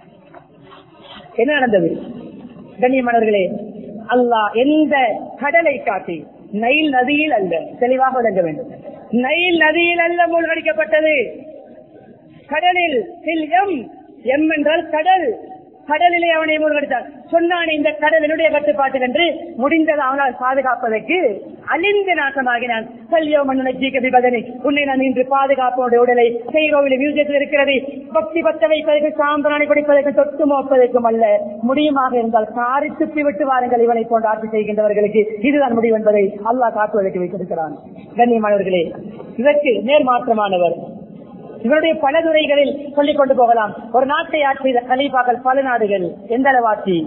என்ன நடந்தது கண்ணியமானவர்களே அல்லாஹ் எந்த கடலை காட்டி நைல் நதியில் அல்ல தெளிவாக விளங்க வேண்டும் நைல் நதியில் அல்ல மூழ்கடிக்கப்பட்டது கடலில் சில் எம் எம் என்றால் கடல் கடலிலே அவனை மூழ்கடித்தான் சொன்னான் இந்த கடல் என்னுடைய கட்டுப்பாட்டில் என்று முடிந்தது அவனால் பாதுகாப்பதற்கு அழிந்து நாசமாகினான் கல்யோ மன்னனை பதினை உன்னை நான் இன்று பாதுகாப்போடைய உடலை செய்கோவில் மியூசியத்தில் இருக்கிறது பக்தி பத்த வைப்பதற்கு சாம்பிராணி குடிப்பதற்கு தொட்டு மோப்பதற்கும் அல்ல முடியுமாக இருந்தால் காரி துப்பி விட்டு வாருங்கள் இவனை போன்று ஆட்சி செய்கின்றவர்களுக்கு இதுதான் முடிவு என்பதை அல்லாஹ் காட்டுவதற்கு வைத்திருக்கிறான் கண்ணியமானவர்களே இதற்கு நேர்மாற்றமானவர் இவருடைய பல துறைகளில் சொல்லிக் கொண்டு போகலாம் ஒரு நாட்டை ஆட்சி செய்த கலீஃபாக்கள் பல நாடுகள் எந்த அளவு ஆட்சி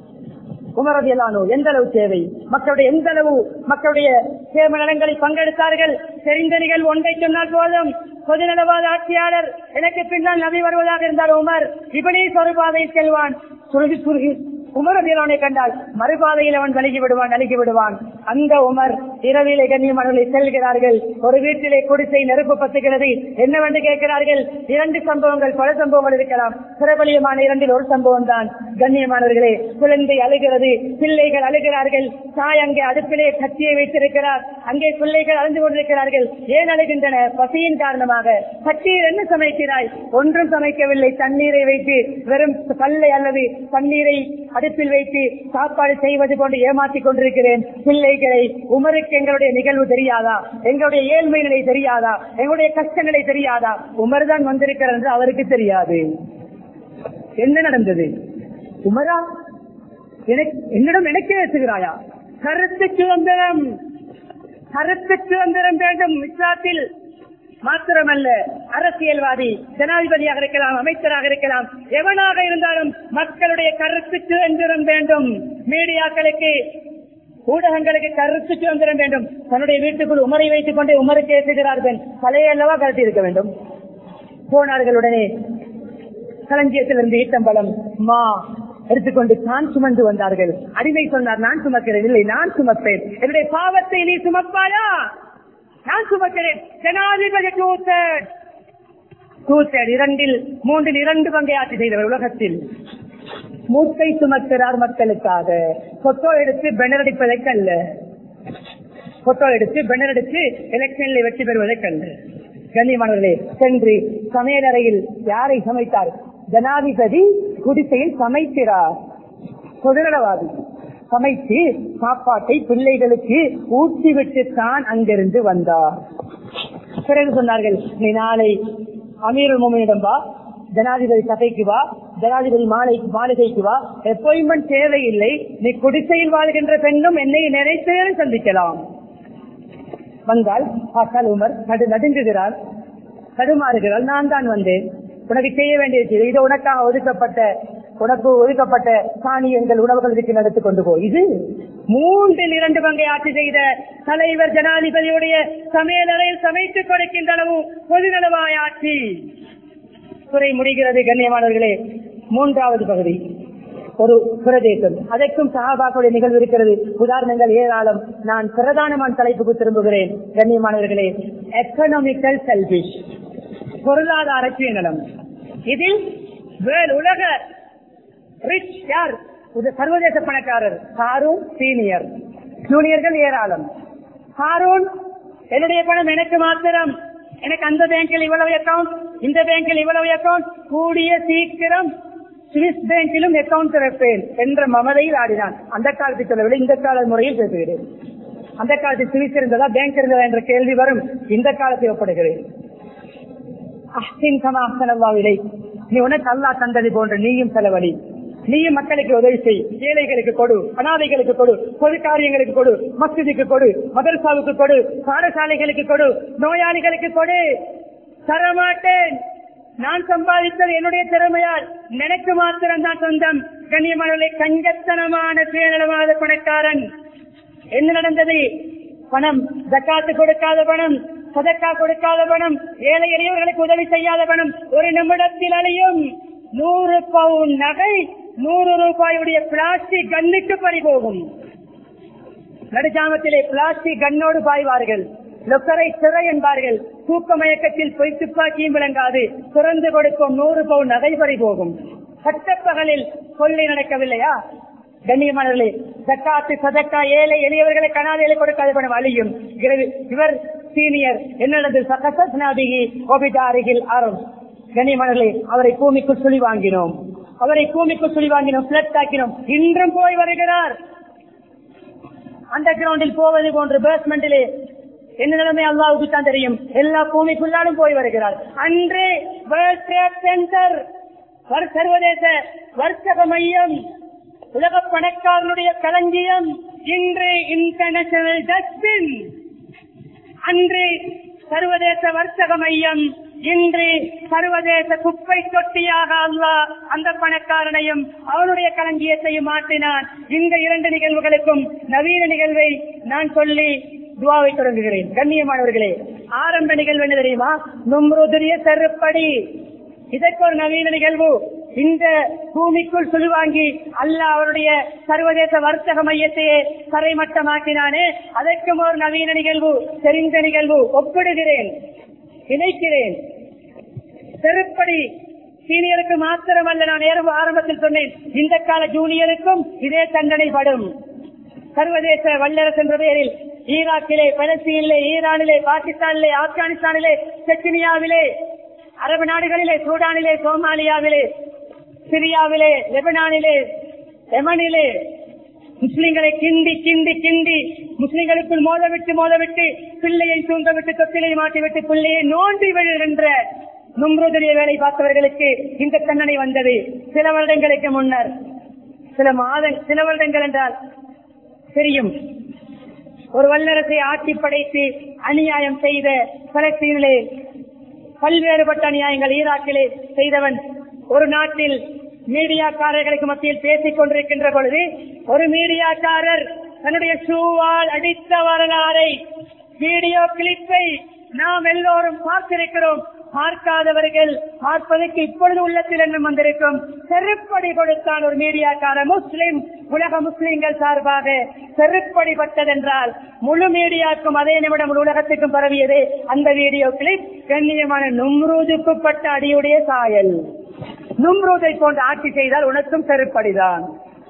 உமரது எல்லானோ எந்த அளவு தேவை மக்களுடைய எந்த அளவு மக்களுடைய சேம நலங்களில் பங்கெடுத்தார்கள் தெரிந்த நிகழ்வு ஒன்றை சொன்னால் போதும் பொதுநலவாத ஆட்சியாளர் எனக்கு பின்னால் நபி வருவதாக இருந்தார் உமர் இப்படி ஒரு பாதையில் செல்வான் சுருகி சுருகி உமர் அபிரானை கண்டால் மறுபாதையில் அவன் விலகி விடுவான் அழுகி விடுவான் அந்த உமர் இரவிலே கண்ணியமானவர்களை செல்கிறார்கள் ஒரு வீட்டிலே குடிசை நெருப்பு பத்துகிறது என்னவென்று கேட்கிறார்கள் இரண்டு சம்பவங்கள் பல சம்பவங்கள் இருக்கலாம் பிரபலியமான இரண்டில் ஒரு சம்பவம் தான் கண்ணியமானவர்களே குழந்தை அழுகிறது பிள்ளைகள் அழுகிறார்கள் தாய் அங்கே அடுப்பிலே கத்தியை வைத்திருக்கிறார் அங்கே பிள்ளைகள் அழுந்து கொண்டிருக்கிறார்கள் ஏன் அழுகின்றன பசியின் காரணமாக கத்தியில் என்ன சமைக்கிறாய் ஒன்றும் சமைக்கவில்லை தண்ணீரை வைத்து வெறும் கல்லை அல்லது தண்ணீரை அடுப்பில் வைத்து சாப்பாடு செய்வது போன்று ஏமாற்றிக் கொண்டிருக்கிறேன் பிள்ளைகளை உமருக்கு எங்களுடைய நிகழ்வு தெரியாதா எங்களுடைய ஏழ்மை நிலை தெரியாதா எங்களுடைய கஷ்ட நிலை தெரியாதா உமர் தான் வந்திருக்கிறார் என்று அவருக்கு தெரியாது என்ன நடந்தது உமரா எனக்கு என்னிடம் எனக்கே பேசுகிறாயா கருத்து சுதந்திரம் கருத்து சுதந்திரம் வேண்டும் இஸ்லாத்தில் மாத்திரமல்ல அரசியல்வாதி ஜனாதிபதியாக இருக்கலாம் அமைச்சராக இருக்கலாம் எவனாக இருந்தாலும் மக்களுடைய கருத்து சுதந்திரம் வேண்டும் மீடியாக்களுக்கு ஊடகங்களுக்கு கருத்து சுதந்திரம் வேண்டும் தன்னுடைய வீட்டுக்குள் உமரை வைத்துக் கொண்டே உமருக்கு ஏற்றுகிறார்கள் தலையல்லவா கருத்தி இருக்க வேண்டும் போனார்களுடனே களஞ்சியத்திலிருந்து ஈட்டம்பலம் மா எடுத்துக்கொண்டு தான் சுமந்து வந்தார்கள் அடிமை சொன்னார் நான் சுமக்கிறேன் இல்லை நான் சுமப்பேன் என்னுடைய பாவத்தை நீ சுமப்பாயா நான் சுமக்கிறேன் ஜனாதிபதி டூத்தர் டூத்தர் இரண்டில் மூன்றில் இரண்டு பங்கை ஆட்சி செய்தவர் உலகத்தில் மூட்டை சுமக்கிறார் மக்களுக்காக கொத்தோ எடுத்து பெனர் அடிப்பதற்கல்ல போட்டோ எடுத்து பெனர் எடுத்து எலெக்ஷனில் வெற்றி பெறுவதற்கல்ல கண்ணியமானவர்களே சென்று சமையலறையில் யாரை சமைத்தார் ஜனாதிபதி குடிசையில் சமைக்கிறார் சுதந்திரவாதி சமைத்து சாப்பாட்டை பிள்ளைகளுக்கு ஊற்றிவிட்டு தான் அங்கிருந்து வந்தார் பிறகு சொன்னார்கள் நீ நாளை அமீருல் மோமினிடம் வா ஜனாதிபதி சபைக்கு வா ஜனாதிபதி மாலை மாளிகைக்கு வா அப்பாயின்மெண்ட் தேவையில்லை நீ குடிசையில் வாழ்கின்ற பெண்ணும் என்னை நினைத்தே சந்திக்கலாம் வந்தால் பார்த்தால் உமர் நடு நடுங்குகிறார் தடுமாறுகிறார் நான் தான் வந்தேன் உனக்கு செய்ய வேண்டியது இது உனக்காக ஒதுக்கப்பட்ட உனக்கு ஒதுக்கப்பட்ட சாணியங்கள் உணவுகள் இதுக்கு நடத்தி கொண்டு போ இது மூன்றில் இரண்டு பங்கை ஆட்சி செய்த தலைவர் ஜனாதிபதியுடைய சமையலறையில் சமைத்துக் கொடுக்கின்ற அளவு பொதுநலவாய் ஆட்சி துறை முடிகிறது கண்ணியமானவர்களே மூன்றாவது பகுதி ஒரு பிரதேசம் அதற்கும் சகாபாக்களுடைய நிகழ்வு இருக்கிறது உதாரணங்கள் ஏராளம் நான் பிரதானமான தலைப்புக்கு திரும்புகிறேன் கண்ணியமானவர்களே எக்கனாமிக்கல் செல்பிஷ் பொருளாதார சுயநலம் இதில் வேல் உலக ரிச் யார் இது சர்வதேச பணக்காரர் ஹாரூன் சீனியர் ஜூனியர்கள் ஏராளம் ஹாரூன் என்னுடைய பணம் எனக்கு மாத்திரம் எனக்கு அந்த பேங்கில் இவ்வளவு அக்கவுண்ட் இந்த பேங்கில் இவ்வளவு அக்கவுண்ட் கூடிய சீக்கிரம் சுவிஸ் பேங்கிலும் அக்கவுண்ட் திறப்பேன் என்ற மமதையில் ஆடினான் அந்த காலத்தில் சொல்லவில்லை இந்த கால முறையில் பேசுகிறேன் அந்த காலத்தில் சுவிஸ் இருந்ததா பேங்க் இருந்ததா என்ற கேள்வி வரும் இந்த காலத்தில் ஒப்படுகிறேன் அஹ்சின் கமா அஹ்சன் அல்லாஹ் இலைக். நீ உனக்கு அல்லாஹ் தந்தது போன்ற நீயும் செலவழி நீயும் மக்களுக்கு உதவி செய் ஏழைகளுக்கு கொடு அனாதைகளுக்கு கொடு பொது காரியங்களுக்கு கொடு மஸ்ஜிதுக்கு கொடு மதரசாவுக்கு கொடு பாடசாலைகளுக்கு கொடு நோயாளிகளுக்கு கொடு தரமாட்டேன் நான் சம்பாதித்தது என்னுடைய திறமையால் எனக்கு மாத்திரம் தான் சொந்தம் கண்ணியமான கஞ்சத்தனமான சுயநலவாத பணக்காரன் என்ன நடந்தது பணம் ஜக்காத்து கொடுக்காத பணம் சதக்கா கொடுக்காத பணம் ஏழை எளியவர்களுக்கு உதவி செய்யாத பணம் ஒரு நிமிடத்தில் அழியும் நூறு பவுன் நகை நூறு ரூபாயுடைய பிளாஸ்டிக் கண்ணுக்கு பறிபோகும் நடுஜாமத்திலே பிளாஸ்டிக் கண்ணோடு பாய்வார்கள் லொக்கரை சிறை என்பார்கள் தூக்க மயக்கத்தில் பொய் துப்பாக்கியும் விளங்காது திறந்து கொடுக்கும் நூறு பவுன் நகை பறி போகும் சட்டப்பகலில் கொள்ளை நடக்கவில்லையா கண்ணியமானவர்களே சக்காத்து சதக்கா ஏழை எளியவர்களை கனாதைகளை கொடுக்காத பணம் அழியும் இவர்- இவர் சீனியர் என்னது சகசனாதிகி கோபிதா அருகில் ஆரம் கண்ணியமானவர்களே அவரை பூமிக்குள் சுழி வாங்கினோம் அவரை பூமிக்குள் சுழி வாங்கினோம் பிளட் ஆக்கினோம் இன்றும் போய் வருகிறார் அண்டர் கிரவுண்டில் போவது போன்று பேஸ்மெண்டிலே என்ன நிலைமை அல்லாவுக்கு தான் தெரியும் எல்லா பூமிக்குள்ளாலும் போய் வருகிறார் அன்று வேர்ல்ட் ட்ரேட் சென்டர் வர்- சர்வதேச வர்த்தக மையம் உலக பணக்காரனுடைய களஞ்சியம் இன்று இன்டர்நேஷனல் டஸ்ட்பின் அன்று சர்வதேச வர்த்தக மையம் இன்று சர்வதேச குப்பை தொட்டியாக அல்லாஹ் அந்த பணக்காரனையும் அவனுடைய களஞ்சியத்தையும் மாற்றினான் இந்த இரண்டு நிகழ்வுகளுக்கும் நவீன நிகழ்வை நான் சொல்லி துவாவை தொடங்குகிறேன் கண்ணியமானவர்களே ஆரம்ப நிகழ்வு என்ன தெரியுமா நும்ருதிரிய செருப்படி இதற்கு ஒரு நவீன நிகழ்வு இந்த பூமிக்குள் சுழுவாங்கி அல்லாஹ் அவருடைய சர்வதேச வர்த்தக மையத்தையே தரைமட்டமாக்கினானே அதற்கும் ஒரு நவீன நிகழ்வு தெரிந்த நிகழ்வு ஒப்பிடுகிறேன் இணைக்கிறேன் செருப்படி சீனியருக்கு மாத்திரமல்ல நான் நேரம் ஆரம்பத்தில் சொன்னேன் இந்த கால ஜூனியருக்கும் இதே தண்டனை படும் சர்வதேச வல்லரசு என்ற பெயரில் ஈராக்கிலே பலஸ்தீனிலே ஈரானிலே பாகிஸ்தானிலே ஆப்கானிஸ்தானிலே செச்சினியாவிலே அரபு நாடுகளிலே சூடானிலே சோமாலியாவிலே சிரியாவிலே லெபனானிலே எமனிலே முஸ்லிம்களை கிண்டி கிண்டி கிண்டி முஸ்லிம்களுக்குள் மோதவிட்டு மோதவிட்டு பிள்ளையை தூங்கவிட்டு தொட்டிலை மாட்டிவிட்டு பிள்ளையை நோண்டி விழுகின்ற நும்ருதலிய வேலை பார்த்தவர்களுக்கு இந்த தண்டனை வந்தது சில வருடங்களுக்கு முன்னர் சில மாத சில வருடங்கள் என்றால் தெரியும் ஒரு வல்லரசை ஆட்சி படைத்து அநியாயம் செய்த பலஸ்தீனிலே பல்வேறுபட்ட அநியாயங்கள் ஈராக்கிலே செய்தவன் ஒரு நாட்டில் மீடியாக்காரர்களுக்கு மத்தியில் பேசிக் கொண்டிருக்கின்ற பொழுது ஒரு மீடியாக்காரர் தன்னுடைய ஷூவால் அடித்த வரலாறை வீடியோ கிளிப்பை நாம் எல்லோரும் பார்த்திருக்கிறோம் பார்க்காதவர்கள் பார்ப்பதற்கு இப்பொழுது உள்ளத்தில் எண்ணம் வந்திருக்கும் செருப்படி கொடுத்தான் ஒரு மீடியாக்கார முஸ்லிம் உலக முஸ்லிம்கள் சார்பாக செருப்படி பட்டதென்றால் முழு மீடியாக்கும் அதே நிமிடம் முழு உலகத்துக்கும் பரவியது அந்த வீடியோ கிளிப் கண்ணியமான நும்ரூதுக்கு பட்ட அடியுடைய சாயல் நும்ரூதை போன்ற ஆட்சி செய்தால் உனக்கும் செருப்படிதான்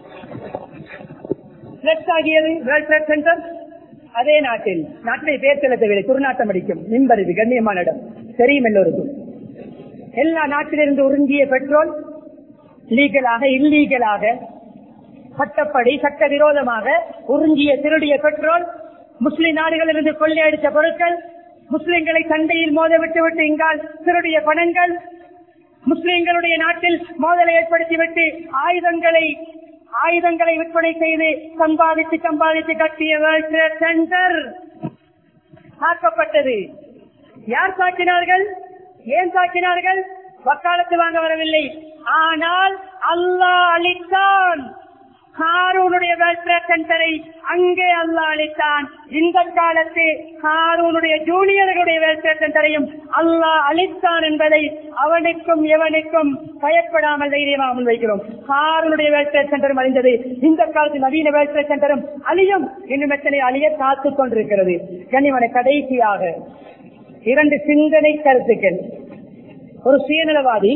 Flex ஆகியது வேர்ல்ட் ட்ரேட் சென்டர் அதே நாட்டில் நாட்டை பேர் செலுத்தவில்லை துர்நாட்டம் அடிக்கும் மின்பர் இது கண்ணியமான இடம் தெரியும் எல்லோருக்கும் எல்லா நாட்டிலிருந்து உறிஞ்சிய பெட்ரோல் லீகலாக இல்லீகலாக சட்டப்படி சட்டவிரோதமாக உறிஞ்சிய திருடிய பெட்ரோல் முஸ்லிம் நாடுகளிலிருந்து கொள்ளையடித்த பொருட்கள் முஸ்லிம்களை சண்டையில் மோத விட்டு விட்டு இங்கால் திருடிய பணங்கள் முஸ்லிம்களுடைய நாட்டில் மோதலை ஏற்படுத்திவிட்டு ஆயுதங்களை ஆயுதங்களை விற்பனை செய்து சம்பாதித்து சம்பாதித்து கட்டிய வேர்ல்ட் ட்ரேட் சென்டர் தாக்கப்பட்டது யார் தாக்கினார்கள் ஏன் தாக்கினார்கள் வக்காலத்து வாங்க வரவில்லை ஆனால் அல்லாஹ் அளித்தான் ஹாரூனுடைய ஹாரூனுடைய வெல்ஃபேர் சென்டரை அங்கே அல்லாஹ் அளித்தான் இந்த காலத்து ஹாரூனுடைய ஜூனியர்களுடைய வெல்ஃபேர் சென்டரையும் அல்லாஹ் அளித்தான் என்பதை அவனுக்கும் எவனுக்கும் பயப்படாமல் தைரியமாக முன்வைக்கிறோம் ஹாரூனுடைய வெல்ஃபேர் சென்டரும் அழிந்தது இந்த காலத்து நவீன வெல்ஃபேர் சென்டரும் அழியும் இன்னும் எத்தனை அழிய காத்துக் கொண்டிருக்கிறது கனிமனை கடைசியாக இரண்டு சிந்தனை கருத்துக்கள் ஒரு சுயநலவாதி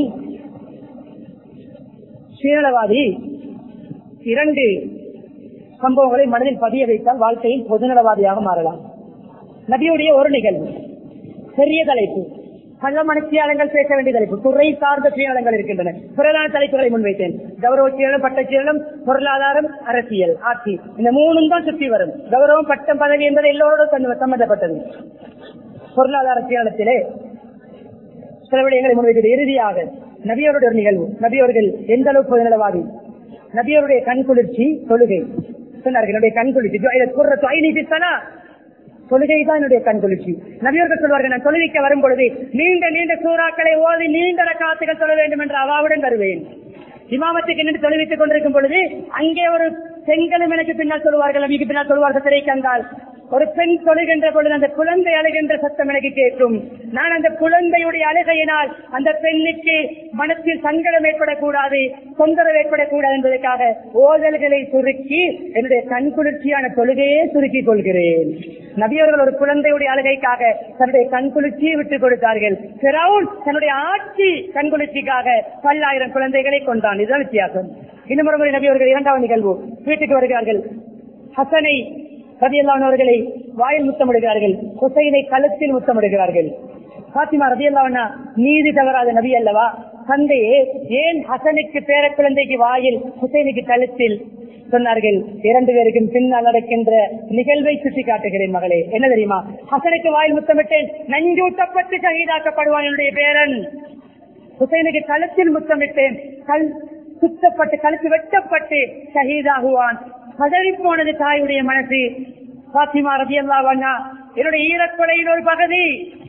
சுயநலவாதி இரண்டு சம்பவங்களை மனதில் பதிய வைத்தால் வாழ்க்கையில் பொதுநலவாதியாக மாறலாம் நபியுடைய ஒரு நிகழ்வு பெரிய தலைப்பு பல மனசியாளங்கள் பேச வேண்டிய தலைப்பு துறை சார்ந்த சுயநலங்கள் இருக்கின்றன பிரதான தலைப்புகளை முன்வைத்தேன் கௌரவ சீரலம் பட்ட சீரலம் பொருளாதாரம் அரசியல் ஆட்சி இந்த மூணும் தான் சுற்றி வரும் கௌரவம் பட்டம் பதவி என்பது எல்லோரோடும் சம்ம- சம்பந்தப்பட்டது பொருளாதார சீரலத்திலே சில விடயங்களை முன்வைத்தது இறுதியாக நபியோருடைய ஒரு நிகழ்வு நபியவர்கள் எந்த அளவுக்கு பொதுநலவாதி நபியருடைய கண் குளிர்ச்சி தொழுகை சொன்னார்கள் என்னுடைய கண் குளிர்ச்சி குர்ரத்து ஐநீ பித்தனா தொழுகை தான் என்னுடைய கண் குளிர்ச்சி நபியர்கள் சொல்வார்கள் நான் தொழுவிக்க வரும் பொழுது நீண்ட நீண்ட சூறாக்களை ஓதி நீண்ட காத்துகள் சொல்ல வேண்டும் என்று அவாவுடன் வருவேன் இமாமத்துக்கு நின்று தொழுவித்துக் கொண்டிருக்கும் பொழுது அங்கே ஒரு பெண்களும் எனக்கு பின்னால் சொல்வார்கள் நபிக்கு பின்னால் சொல்வார்கள் திரை கண்டால் ஒரு பெண் தொழுகின்ற பொழுது அந்த குழந்தை அழுகின்ற சத்தம் எனக்கு கேட்கும் நான் அந்த குழந்தையுடைய அழுகையினால் அந்த பெண்ணுக்கு மனத்தில் சங்கடம் ஏற்படக்கூடாது தொந்தரவு ஏற்படக்கூடாது என்பதற்காக ஓதல்களை சுருக்கி என்னுடைய கண் குளிர்ச்சியான தொழுகையே சுருக்கிக் கொள்கிறேன் நபியவர்கள் ஒரு குழந்தையுடைய அழுகைக்காக தன்னுடைய கண் குளிர்ச்சியை விட்டுக் கொடுத்தார்கள் பிறவுன் தன்னுடைய ஆட்சி கண் குளிர்ச்சிக்காக பல்லாயிரம் குழந்தைகளை கொண்டான் இதுதான் வித்தியாசம் இன்னும் ஒரு முறை நபியவர்கள் இரண்டாவது நிகழ்வு வீட்டுக்கு வருகிறார்கள் ஹசனை ரதியல்லானவர்களை வாயில் முத்தமிடுகிறார்கள் ஹுசைனை கழுத்தில் முத்தமிடுகிறார்கள் பாத்திமா ரதியல்லாவண்ணா நீதி தவறாத நபி அல்லவா தந்தையே ஏன் ஹசனுக்கு பேர குழந்தைக்கு வாயில் ஹுசைனுக்கு கழுத்தில் சொன்னார்கள் இரண்டு பேருக்கும் பின்னால் நடக்கின்ற நிகழ்வை சுட்டி காட்டுகிறேன் மகளே என்ன தெரியுமா ஹசனுக்கு வாயில் முத்தமிட்டேன் நஞ்சூட்டப்பட்டு சகிதாக்கப்படுவான் என்னுடைய பேரன் ஹுசைனுக்கு கழுத்தில் முத்தமிட்டேன் கல் சுத்தப்பட்டு கழுத்து வெட்டப்பட்டு ஷஹீதாகுவான் பதறி போனது தாயுடைய மனசு பாத்திமா ரதி அல்லாவண்ணா என்னுடைய ஈரக்கொலையின் ஒரு பகுதி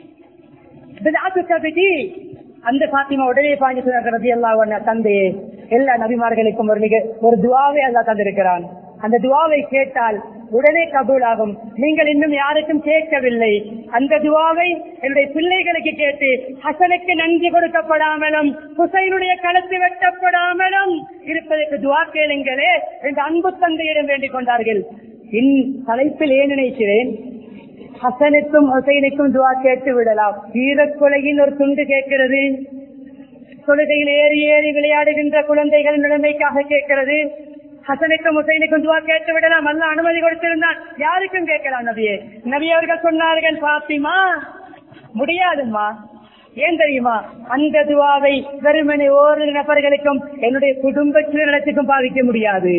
அந்த பாத்திமா உடனே பாய்ந்து சொன்னார் ரதி அல்லாவண்ணா தந்தையே எல்லா நபிமார்களுக்கும் ஒரு மிக ஒரு துவாவை அல்லா தந்திருக்கிறான் அந்த துவாவை கேட்டால் உடனே கபூலாகும் நீங்கள் இன்னும் யாருக்கும் கேட்கவில்லை அந்த துவாவை என்னுடைய பிள்ளைகளுக்கு கேட்டு ஹசனுக்கு நன்றி கொடுக்கப்படாமலும் ஹுசைனுடைய கழுத்து வெட்டப்படாமலும் இருப்பதற்கு துவா கேளுங்களே என்று அன்பு தந்தையிடம் வேண்டிக் கொண்டார்கள் இன் தலைப்பில் ஏன் நினைக்கிறேன் ஹசனுக்கும் ஹுசைனுக்கும் துவா கேட்டு விடலாம் ஈரக்கொலையில் ஒரு துண்டு கேட்கிறது தொழுகையில் ஏறி ஏறி விளையாடுகின்ற குழந்தைகள் நிலைமைக்காக கேட்கிறது ஹசனுக்கும் ஹுசைனுக்கும் துவா கேட்டு விடலாம் அல்ல அனுமதி கொடுத்திருந்தான் யாருக்கும் கேட்கலாம் நபியே நபி அவர்கள் சொன்னார்கள் பாத்திமா முடியாதும்மா ஏன் தெரியுமா அந்த துவாவை வெறுமனை ஓரிரு நபர்களுக்கும் என்னுடைய குடும்ப சுயநலத்துக்கும் பாதிக்க முடியாது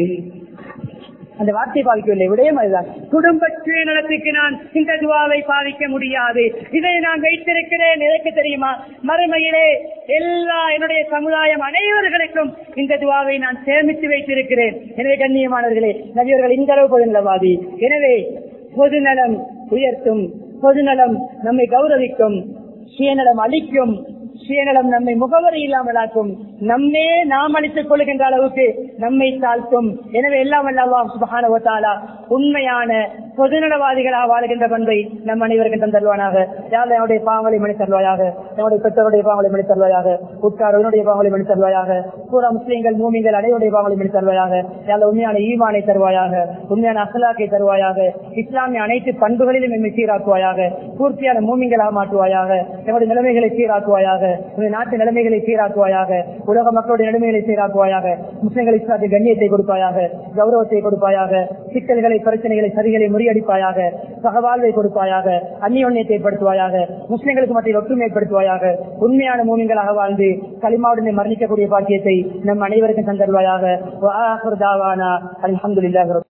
அந்த வார்த்தை பாதிக்கவில்லை விடயம் அதுதான் குடும்ப சுயநலத்துக்கு நான் இந்த துவாவை பாதிக்க முடியாது இதை நான் வைத்திருக்கிறேன் எதற்கு தெரியுமா மறுமையிலே எல்லா என்னுடைய சமுதாயம் அனைவர்களுக்கும் இந்த துவாவை நான் சேமித்து வைத்திருக்கிறேன் எனவே கண்ணியமானவர்களே நபியவர்கள் இந்த அளவு பொதுநலவாதி எனவே பொதுநலம் உயர்த்தும் பொதுநலம் நம்மை கௌரவிக்கும் சுயநலம் அளிக்கும் சுயநலம் நம்மை முகவரி இல்லாமலாக்கும் நம்மே நாம் அளித்துக் கொள்கின்ற அளவுக்கு நம்மை தாழ்த்தும் எனவே எல்லாம் அல்லவாம் சுபகான ஒத்தாலா உண்மையான பொதுநலவாதிகளாக வாழ்கின்ற பண்பை நம் அனைவருக்கும் தருவானாக யார் என்னுடைய பாவங்களை மணி தருவாயாக என்னுடைய பெற்றோருடைய பாவங்களை மணி தருவாயாக உட்காரவனுடைய பாவங்களை மணி தருவாயாக பூரா முஸ்லீம்கள் மூமிங்கள் அனைவருடைய பாவங்களை மணி தருவாயாக யார் உண்மையான ஈமானை தருவாயாக உண்மையான அசலாக்கை தருவாயாக இஸ்லாமிய அனைத்து பண்புகளிலும் எம்மை சீராக்குவாயாக பூர்த்தியான மூமிங்களாக மாற்றுவாயாக எங்களுடைய நிலைமைகளை சீராக்குவாயாக உங்களுடைய நாட்டு நிலைமைகளை சீராக்குவாயாக உலக மக்களுடைய நிலைமைகளை சீராக்குவாயாக முஸ்லிம்கள் இஸ்லாத்தின் கண்ணியத்தை கொடுப்பாயாக கௌரவத்தை கொடுப்பாயாக சிக்கல்களை பிரச்சனைகளை சரிகளை முறியடிப்பாயாக சகவாழ்வை கொடுப்பாயாக அந்நியோன்யத்தை ஏற்படுத்துவாயாக முஸ்லிம்களுக்கு மத்தியில் ஒற்றுமை ஏற்படுத்துவாயாக உண்மையான மூமிங்களாக வாழ்ந்து களிமாவுடனே மரணிக்கக்கூடிய பாக்கியத்தை நம் அனைவருக்கும் தந்தருவாயாக அலமதுல்லாஹ்